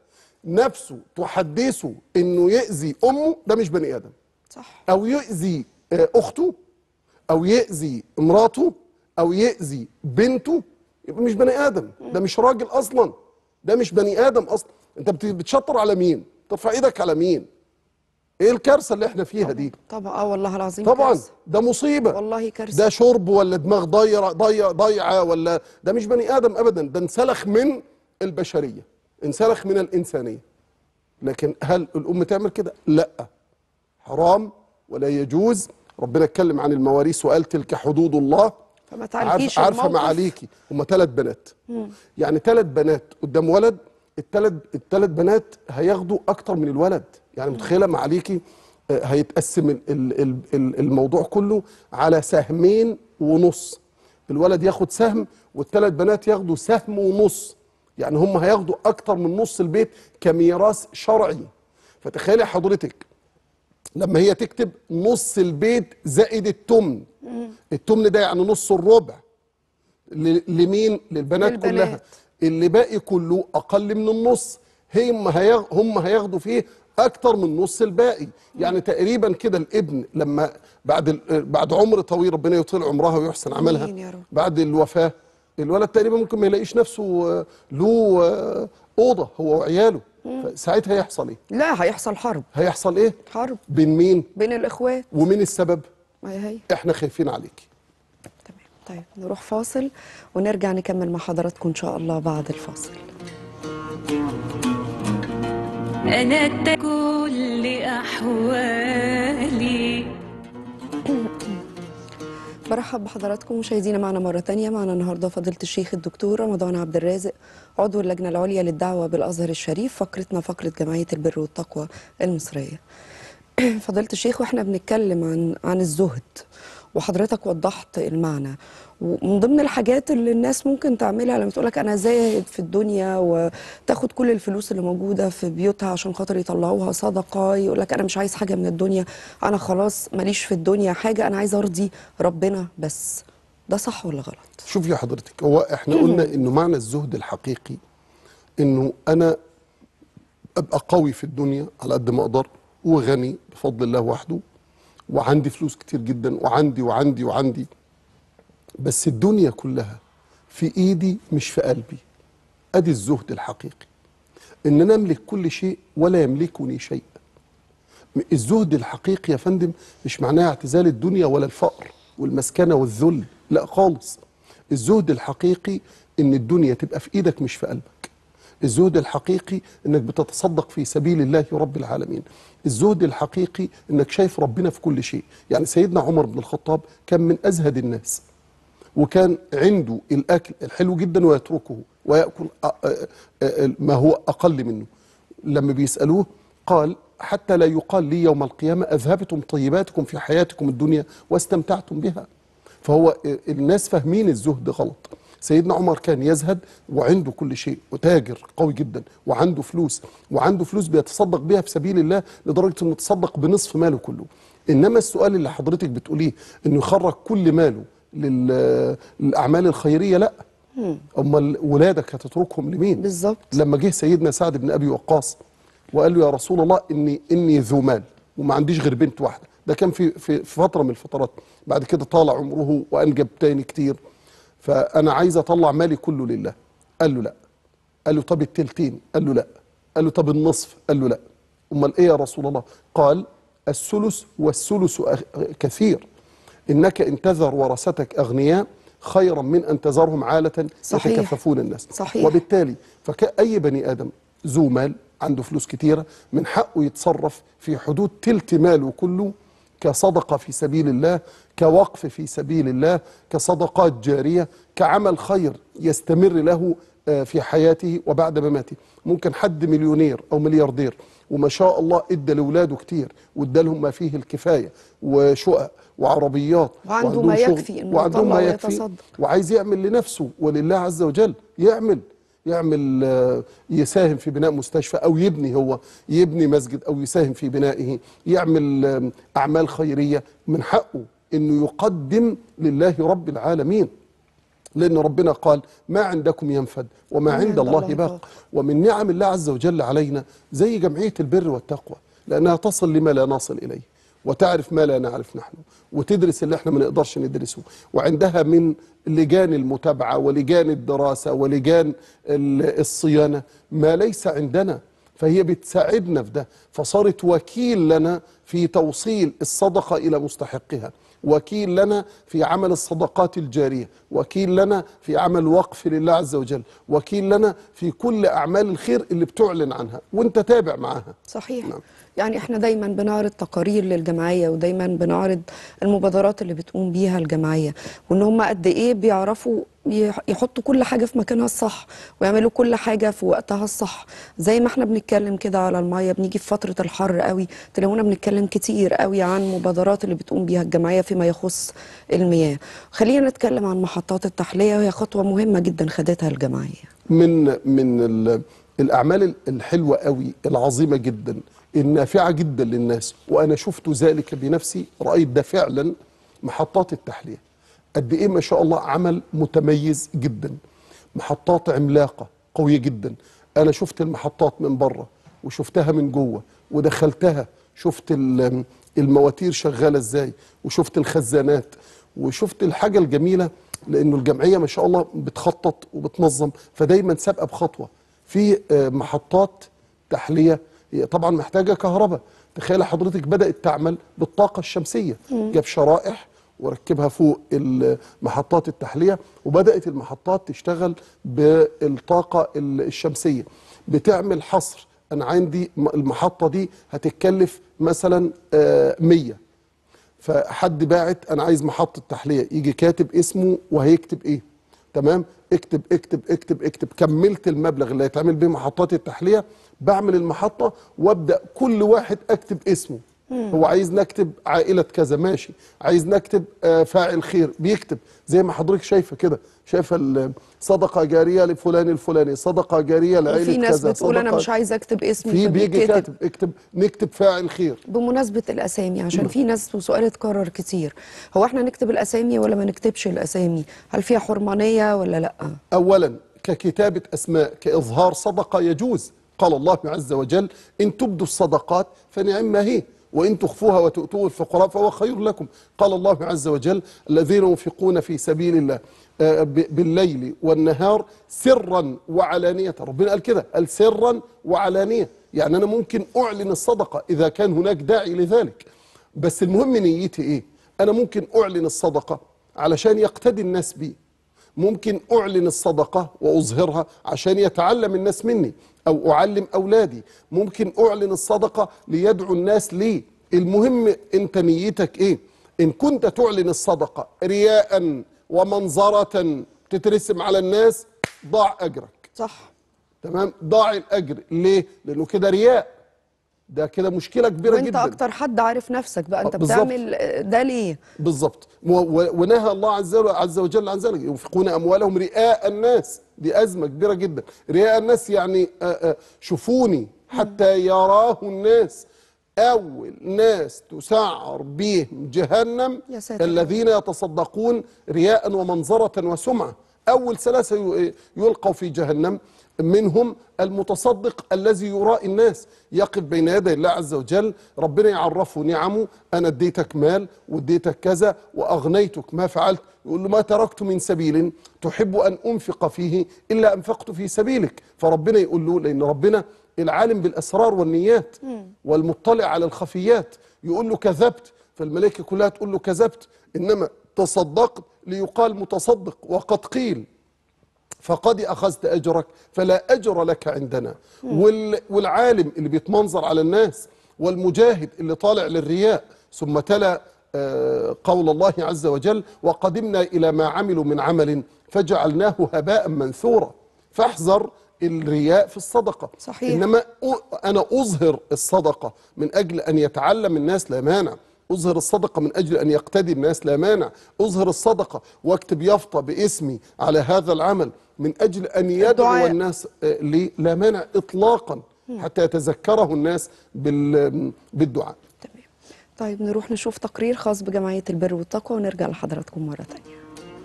نفسه تحدثه انه يأذي امه ده مش بني ادم صح او يؤذي آه، اخته او يؤذي مراته او يؤذي بنته يبقى مش بني ادم ده مش راجل اصلا ده مش بني ادم اصلا انت بت- بتشطر على مين ترفع ايدك على مين ايه الكارثه اللي احنا فيها دي طبعا اه والله العظيم طبعا كارثة. ده مصيبه والله كارثه ده شرب ولا دماغ ضيعه ضيع ضيعه ولا ده مش بني ادم ابدا ده انسلخ من البشريه انسلخ من الانسانيه لكن هل الام تعمل كده لا حرام ولا يجوز ربنا اتكلم عن المواريث وقال تلك حدود الله فما تعالجيش عارفه عارفه الموقف. معاليكي هم ثلاث بنات يعني ثلاث بنات قدام ولد الثلاث الثلاث بنات هياخدوا اكتر من الولد يعني متخيله معاليكي آه، هيتقسم ال- ال- ال- ال- الموضوع كله على سهمين ونص الولد ياخد سهم والثلاث بنات ياخدوا سهم ونص يعني هم هياخدوا اكتر من نص البيت كميراث شرعي فتخيلي حضرتك لما هي تكتب نص البيت زائد التمن التمن ده يعني نص الربع ل- لمين للبنات للبنات. كلها اللي باقي كله اقل من النص هم هيغ... هم هياخدوا فيه اكتر من نص الباقي يعني تقريبا كده الابن لما بعد ال... بعد عمر طويل ربنا يطيل عمرها ويحسن عملها آمين يا رب. بعد الوفاه الولد تقريبا ممكن ما يلاقيش نفسه آه، له آه، اوضه هو وعياله ساعتها هيحصل ايه لا هيحصل حرب هيحصل ايه حرب بين مين بين الاخوات ومين السبب ما هي هي احنا خايفين عليكي تمام طيب نروح فاصل ونرجع نكمل مع حضراتكم ان شاء الله بعد الفاصل أنا الت- كل أحوالي برحب بحضراتكم مشاهدينا معنا مرة تانية معنا النهاردة فضيلة الشيخ الدكتور رمضان عبد الرازق عضو اللجنة العليا للدعوة بالأزهر الشريف فقرتنا فقرة جمعية البر والتقوى المصرية فضيلة الشيخ واحنا بنتكلم عن عن الزهد وحضرتك وضحت المعنى ومن ضمن الحاجات اللي الناس ممكن تعملها لما تقولك انا زاهد في الدنيا وتاخد كل الفلوس اللي موجوده في بيوتها عشان خاطر يطلعوها صدقه يقولك انا مش عايز حاجه من الدنيا انا خلاص ماليش في الدنيا حاجه انا عايز ارضي ربنا بس ده صح ولا غلط؟ شوفي يا حضرتك هو احنا قلنا انه معنى الزهد الحقيقي انه انا ابقى قوي في الدنيا على قد ما اقدر وغني بفضل الله وحده وعندي فلوس كتير جدا وعندي وعندي وعندي بس الدنيا كلها في ايدي مش في قلبي ادي الزهد الحقيقي ان انا املك كل شيء ولا يملكني شيء الزهد الحقيقي يا فندم مش معناه اعتزال الدنيا ولا الفقر والمسكنه والذل لا خالص الزهد الحقيقي ان الدنيا تبقى في ايدك مش في قلبك الزهد الحقيقي انك بتتصدق في سبيل الله رب العالمين الزهد الحقيقي انك شايف ربنا في كل شيء يعني سيدنا عمر بن الخطاب كان من ازهد الناس وكان عنده الاكل الحلو جدا ويتركه وياكل أ- أ- أ- ما هو اقل منه لما بيسالوه قال حتى لا يقال لي يوم القيامه اذهبتم طيباتكم في حياتكم الدنيا واستمتعتم بها فهو الناس فاهمين الزهد غلط سيدنا عمر كان يزهد وعنده كل شيء وتاجر قوي جدا وعنده فلوس وعنده فلوس بيتصدق بيها في سبيل الله لدرجه انه تصدق بنصف ماله كله انما السؤال اللي حضرتك بتقوليه انه يخرج كل ماله لل- للاعمال الخيريه لا امال ولادك هتتركهم لمين بالظبط. لما جه سيدنا سعد بن ابي وقاص وقال له يا رسول الله اني اني ذو مال وما عنديش غير بنت واحده ده كان في في في فتره من الفترات بعد كده طال عمره وانجب تاني كتير فانا عايز اطلع مالي كله لله قال له لا قال له طب التلتين قال له لا قال له طب النصف قال له لا امال ايه يا رسول الله قال الثلث والثلث أخ- كثير انك ان تذر ورثتك اغنياء خيرا من ان تذرهم عاله صحيح. يتكففون الناس صحيح. وبالتالي فكأي بني ادم ذو مال عنده فلوس كتيره من حقه يتصرف في حدود تلت ماله كله كصدقه في سبيل الله كوقف في سبيل الله كصدقات جاريه كعمل خير يستمر له آه، في حياته وبعد مماته ممكن حد مليونير او ملياردير وما شاء الله ادى لاولاده كتير وادى لهم ما فيه الكفايه وشقق وعربيات وعنده وعندهم ما شغل، يكفي إنه وعندهم يطلع ما يكفي ويتصدق. وعايز يعمل لنفسه ولله عز وجل يعمل يعمل آه، يساهم في بناء مستشفى او يبني هو يبني مسجد او يساهم في بنائه يعمل آه، اعمال خيريه من حقه انه يقدم لله رب العالمين لأن ربنا قال ما عندكم ينفد وما عند الله باق ومن نعم الله عز وجل علينا زي جمعية البر والتقوى لأنها تصل لما لا نصل إليه وتعرف ما لا نعرف نحن وتدرس اللي احنا ما نقدرش ندرسه وعندها من لجان المتابعة ولجان الدراسة ولجان ال- الصيانة ما ليس عندنا فهي بتساعدنا في ده فصارت وكيل لنا في توصيل الصدقة إلى مستحقها وكيل لنا في عمل الصدقات الجارية وكيل لنا في عمل وقف لله عز وجل وكيل لنا في كل أعمال الخير اللي بتعلن عنها وانت تابع معاها صحيح نعم. يعني احنا دايما بنعرض تقارير للجمعيه ودايما بنعرض المبادرات اللي بتقوم بيها الجمعيه وان هم قد ايه بيعرفوا يح- يحطوا كل حاجه في مكانها الصح ويعملوا كل حاجه في وقتها الصح زي ما احنا بنتكلم كده على الميه بنيجي في فتره الحر قوي تلاقونا بنتكلم كتير قوي عن مبادرات اللي بتقوم بيها الجمعيه فيما يخص المياه خلينا نتكلم عن محطات التحليه وهي خطوه مهمه جدا خدتها الجمعيه من من ال- الاعمال الحلوه قوي العظيمه جدا النافعه جدا للناس وانا شفت ذلك بنفسي رايت ده فعلا محطات التحليه قد ايه ما شاء الله عمل متميز جدا محطات عملاقه قويه جدا انا شفت المحطات من بره وشفتها من جوه ودخلتها شفت ال- المواتير شغاله ازاي وشفت الخزانات وشفت الحاجه الجميله لانه الجمعيه ما شاء الله بتخطط وبتنظم فدايما سابقه بخطوه في آه، محطات تحليه هي طبعا محتاجه كهرباء تخيل حضرتك بدات تعمل بالطاقه الشمسيه جاب شرائح وركبها فوق ال- محطات التحليه وبدات المحطات تشتغل بالطاقه ال- الشمسيه بتعمل حصر انا عندي م- المحطه دي هتتكلف مثلا آه، 100 فحد باعت انا عايز محطه تحليه يجي كاتب اسمه وهيكتب ايه تمام اكتب اكتب اكتب اكتب كملت المبلغ اللي هيتعمل بيه محطات التحليه بعمل المحطه وابدا كل واحد اكتب اسمه هو عايز نكتب عائله كذا ماشي عايز نكتب آه، فاعل خير بيكتب زي ما حضرتك شايفه كده شايفه ال- صدقه جاريه لفلان الفلاني صدقه جاريه لعائله وفي ناس كذا بتقول انا صدقة- مش عايزه اكتب اسمي في بيجي فبيتكتب. كاتب اكتب نكتب فاعل خير بمناسبة الأسامي عشان في ناس وسؤال اتكرر كتير هو احنا نكتب الأسامي ولا ما نكتبش الأسامي هل فيها حرمانية ولا لأ اولا ككتابه اسماء كاظهار صدقه يجوز قال الله عز وجل ان تبدوا الصدقات فنعم ما هي وان تخفوها وتؤتوه الفقراء فهو خير لكم قال الله عز وجل الذين ينفقون في سبيل الله آه، ب- بالليل والنهار سرا وعلانيه ربنا قال كده قال سرا وعلانيه يعني انا ممكن اعلن الصدقه اذا كان هناك داعي لذلك بس المهم نيتي ايه انا ممكن اعلن الصدقه علشان يقتدي الناس بي ممكن أعلن الصدقة وأظهرها عشان يتعلم الناس مني أو أعلم أولادي ممكن أعلن الصدقة ليدعو الناس لي المهم أنت نيتك إيه إن كنت تعلن الصدقة رياء ومنظرة تترسم على الناس ضاع أجرك صح تمام ضاع الأجر ليه لأنه كده رياء ده كده مشكلة كبيرة وانت جدا أكتر حد عارف نفسك بقى انت آه، بالظبط. بتعمل ده ليه بالظبط و- و- ونهى الله عز وجل, عز وجل عن ذلك ينفقون اموالهم رئاء الناس دي ازمه كبيره جدا رئاء الناس يعني آه، آه، شوفوني حتى يراه الناس اول ناس تسعر بهم جهنم يا ساتر. الذين يتصدقون رياء ومنظره وسمعه اول ثلاثه ي- يلقوا في جهنم منهم المتصدق الذي يرائي الناس يقف بين يدي الله عز وجل ربنا يعرفه نعمه انا اديتك مال واديتك كذا واغنيتك ما فعلت يقول له ما تركت من سبيل تحب ان انفق فيه الا انفقت في سبيلك فربنا يقول له لان ربنا العالم بالاسرار والنيات والمطلع على الخفيات يقول له كذبت فالملائكه كلها تقول له كذبت انما تصدقت ليقال متصدق وقد قيل فقد أخذت أجرك فلا أجر لك عندنا وال والعالم اللي بيتمنظر على الناس والمجاهد اللي طالع للرياء ثم تلا آه، قول الله عز وجل وقدمنا إلى ما عملوا من عمل فجعلناه هباء منثورا فاحذر الرياء في الصدقة صحيح. إنما أ- أنا أظهر الصدقة من أجل أن يتعلم الناس لا مانع أظهر الصدقة من أجل أن يقتدي الناس لا مانع أظهر الصدقة واكتب يافطة باسمي على هذا العمل من أجل أن يدعو الدعاء. الناس آه، لي لا مانع إطلاقا حتى يتذكره الناس بال- بالدعاء تمام طيب نروح نشوف تقرير خاص بجمعية البر والتقوى ونرجع لحضراتكم مرة تانية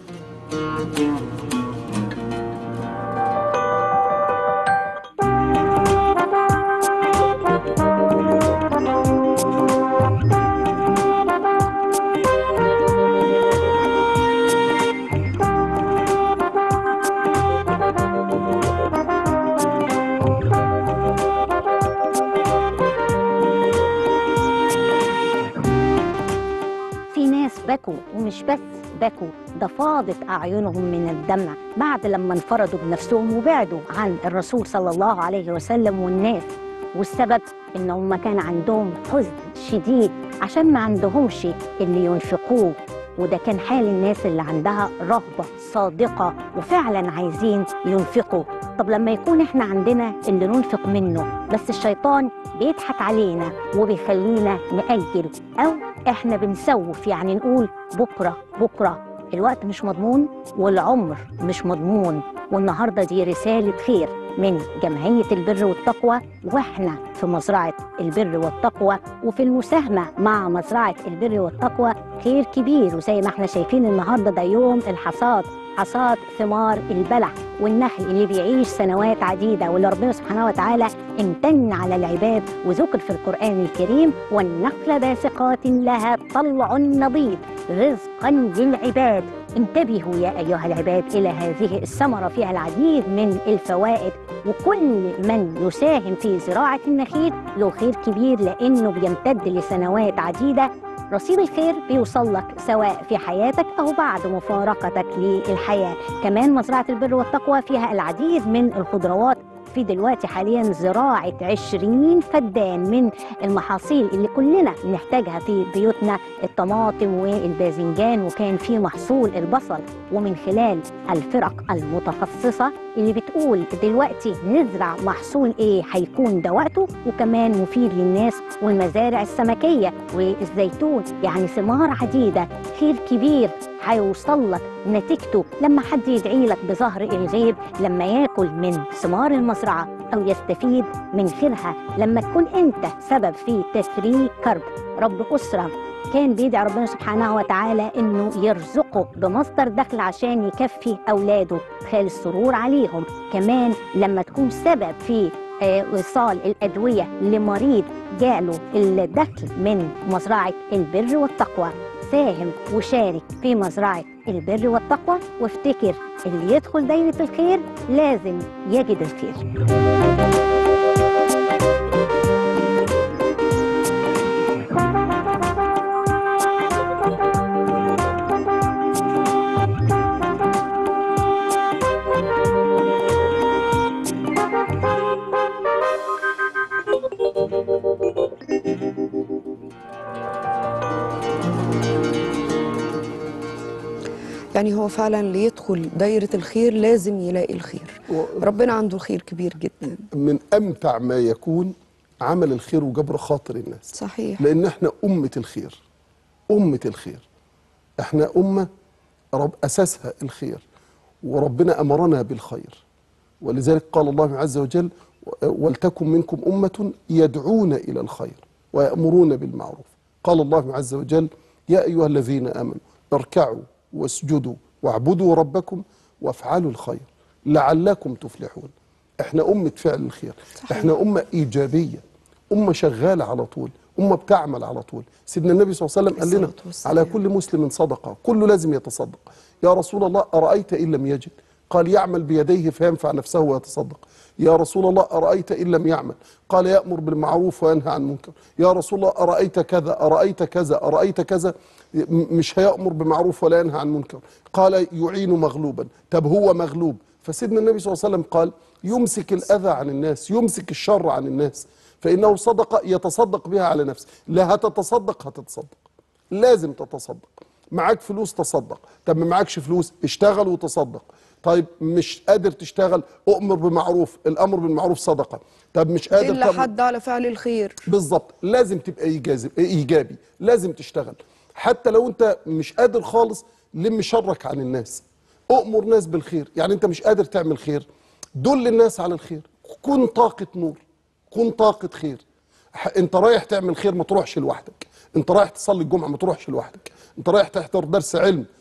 في ناس بكوا ومش بس بكوا ده فاضت أعينهم من الدمع بعد لما انفردوا بنفسهم وبعدوا عن الرسول صلى الله عليه وسلم والناس والسبب إنهم ما كان عندهم حزن شديد عشان ما عندهمش اللي ينفقوه وده كان حال الناس اللي عندها رغبة صادقة وفعلا عايزين ينفقوا طب لما يكون احنا عندنا اللي ننفق منه بس الشيطان بيضحك علينا وبيخلينا نأجل أو احنا بنسوف يعني نقول بكرة بكرة الوقت مش مضمون والعمر مش مضمون والنهاردة دي رسالة خير من جمعية البر والتقوى واحنا في مزرعة البر والتقوى وفي المساهمة مع مزرعة البر والتقوى خير كبير وزي ما احنا شايفين النهاردة ده يوم الحصاد حصاد ثمار البلح والنخل اللي بيعيش سنوات عديدة واللي ربنا سبحانه وتعالى امتن على العباد وذكر في القرآن الكريم والنخل باسقات لها طلع نضيد رزقا للعباد انتبهوا يا أيها العباد إلى هذه الثمرة فيها العديد من الفوائد وكل من يساهم في زراعة النخيل له خير كبير لأنه بيمتد لسنوات عديدة رصيد الخير بيوصل لك سواء في حياتك أو بعد مفارقتك للحياة كمان مزرعة البر والتقوى فيها العديد من الخضروات في دلوقتي حاليا زراعة 20 فدان من المحاصيل اللي كلنا بنحتاجها في بيوتنا الطماطم والباذنجان وكان في محصول البصل ومن خلال الفرق المتخصصة اللي بتقول دلوقتي نزرع محصول ايه هيكون ده وقته وكمان مفيد للناس والمزارع السمكية والزيتون يعني ثمار عديدة خير كبير هيوصل لك نتيجته لما حد يدعي لك بظهر الغيب لما ياكل من ثمار المزرعة أو يستفيد من خيرها لما تكون أنت سبب في تفريغ كرب رب أسرة كان بيدعي ربنا سبحانه وتعالى انه يرزقه بمصدر دخل عشان يكفي اولاده خال السرور عليهم كمان لما تكون سبب في آه، وصال الادويه لمريض جاله الدخل من مزرعه البر والتقوى ساهم وشارك في مزرعه البر والتقوى وافتكر اللي يدخل دايره الخير لازم يجد الخير يعني هو فعلا اللي يدخل دايرة الخير لازم يلاقي الخير و- ربنا عنده خير كبير جدا من امتع ما يكون عمل الخير وجبر خاطر الناس صحيح لان احنا امه الخير امه الخير احنا امه رب اساسها الخير وربنا امرنا بالخير ولذلك قال الله عز وجل ولتكن منكم امه يدعون الى الخير ويامرون بالمعروف قال الله عز وجل يا ايها الذين امنوا اركعوا واسجدوا واعبدوا ربكم وافعلوا الخير لعلكم تفلحون احنا امه فعل الخير صحيح. احنا امه ايجابيه امه شغاله على طول امه بتعمل على طول سيدنا النبي صلى الله عليه وسلم قال لنا الصلاة والسلام. على كل مسلم صدقه كله لازم يتصدق يا رسول الله ارايت ان لم يجد قال يعمل بيديه فينفع نفسه ويتصدق يا رسول الله ارايت ان لم يعمل قال يامر بالمعروف وينهى عن المنكر يا رسول الله ارايت كذا ارايت كذا ارايت كذا م- مش هيامر بمعروف ولا ينهى عن منكر قال يعين مغلوبا طب هو مغلوب فسيدنا النبي صلى الله عليه وسلم قال يمسك الاذى عن الناس يمسك الشر عن الناس فانه صدقه يتصدق بها على نفسه لا هتتصدق هتتصدق لازم تتصدق معاك فلوس تصدق طب ما معاكش فلوس اشتغل وتصدق طيب مش قادر تشتغل اؤمر بمعروف الامر بالمعروف صدقه طب مش قادر دل طب- حد على فعل الخير بالظبط لازم تبقى إيجازي ايجابي لازم تشتغل حتى لو انت مش قادر خالص لم شرك عن الناس اؤمر ناس بالخير يعني انت مش قادر تعمل خير دل الناس على الخير كن طاقة نور كن طاقة خير ح- انت رايح تعمل خير ما تروحش لوحدك انت رايح تصلي الجمعة ما تروحش لوحدك انت رايح تحضر درس علم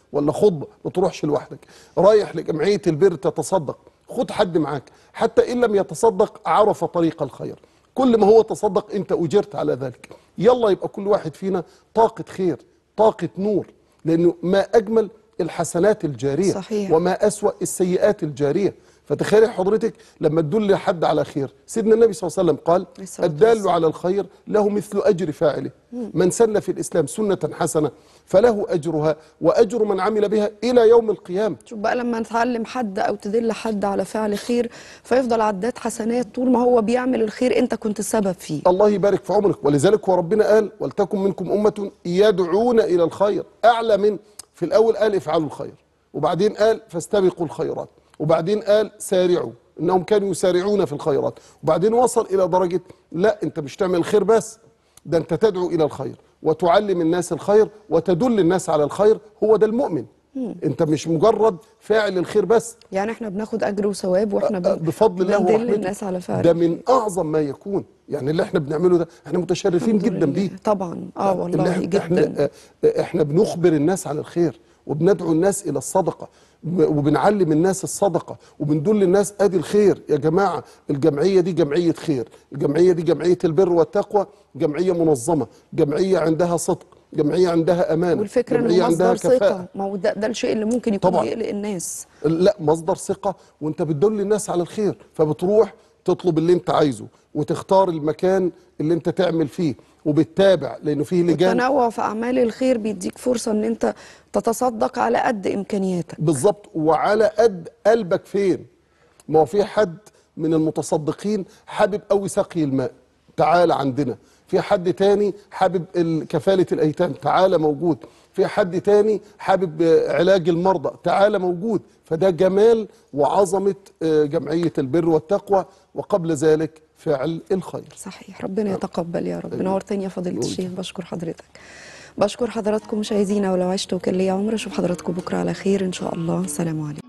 ولا خطبه ما تروحش لوحدك رايح لجمعيه البر تتصدق خد حد معاك حتى ان لم يتصدق عرف طريق الخير كل ما هو تصدق انت اجرت على ذلك يلا يبقى كل واحد فينا طاقه خير طاقه نور لانه ما اجمل الحسنات الجاريه صحيح. وما اسوا السيئات الجاريه فتخيلي حضرتك لما تدل حد على خير سيدنا النبي صلى الله عليه وسلم قال الصلاة الدال على الخير له مثل اجر فاعله من سن في الاسلام سنه حسنه فله اجرها واجر من عمل بها الى يوم القيامه شوف بقى لما نتعلم حد او تدل حد على فعل خير فيفضل عداد حسنات طول ما هو بيعمل الخير انت كنت السبب فيه الله يبارك في عمرك ولذلك هو ربنا قال ولتكن منكم أمة يدعون إلى الخير أعلى من في الأول قال افعلوا الخير وبعدين قال فاستبقوا الخيرات وبعدين قال سارعوا إنهم كانوا يسارعون في الخيرات وبعدين وصل إلى درجة لا أنت مش تعمل الخير بس ده أنت تدعو إلى الخير وتعلم الناس الخير وتدل الناس على الخير هو ده المؤمن أنت مش مجرد فاعل الخير بس يعني احنا بناخد اجر وثواب واحنا بن... بفضل الله بندل ورحمته الناس على فعل ده من أعظم ما يكون يعني اللي احنا بنعمله ده احنا متشرفين الحمد جدا لله. بيه طبعا اه اللي والله احنا جدا احنا, اه، احنا بنخبر الناس على الخير وبندعو الناس الى الصدقه وبنعلم الناس الصدقه وبندل الناس ادي الخير يا جماعه الجمعيه دي جمعيه خير الجمعيه دي جمعيه البر والتقوى جمعيه منظمه جمعيه عندها صدق جمعيه عندها امانه والفكره جمعيه انه عندها مصدر كفاءه ثقه ما هو ده, ده الشيء اللي ممكن يكون طبعاً. يقلق الناس لا مصدر ثقة وانت بتدل الناس على الخير فبتروح تطلب اللي انت عايزه وتختار المكان اللي انت تعمل فيه وبتتابع لانه فيه لجان التنوع في اعمال الخير بيديك فرصه ان انت تتصدق على قد امكانياتك بالظبط وعلى قد قلبك فين ما هو في حد من المتصدقين حابب قوي سقي الماء تعال عندنا في حد تاني حابب ال- كفالة الأيتام تعال موجود في حد تاني حابب آه، علاج المرضى تعال موجود فده جمال وعظمة آه، جمعية البر والتقوى وقبل ذلك فعل الخير صحيح ربنا يتقبل يا رب آمين. نورتني يا فضيله نورتك. الشيخ بشكر حضرتك بشكر حضراتكم مشاهدينا ولو عشت وكان لي عمر اشوف حضراتكم بكره على خير ان شاء الله سلام عليكم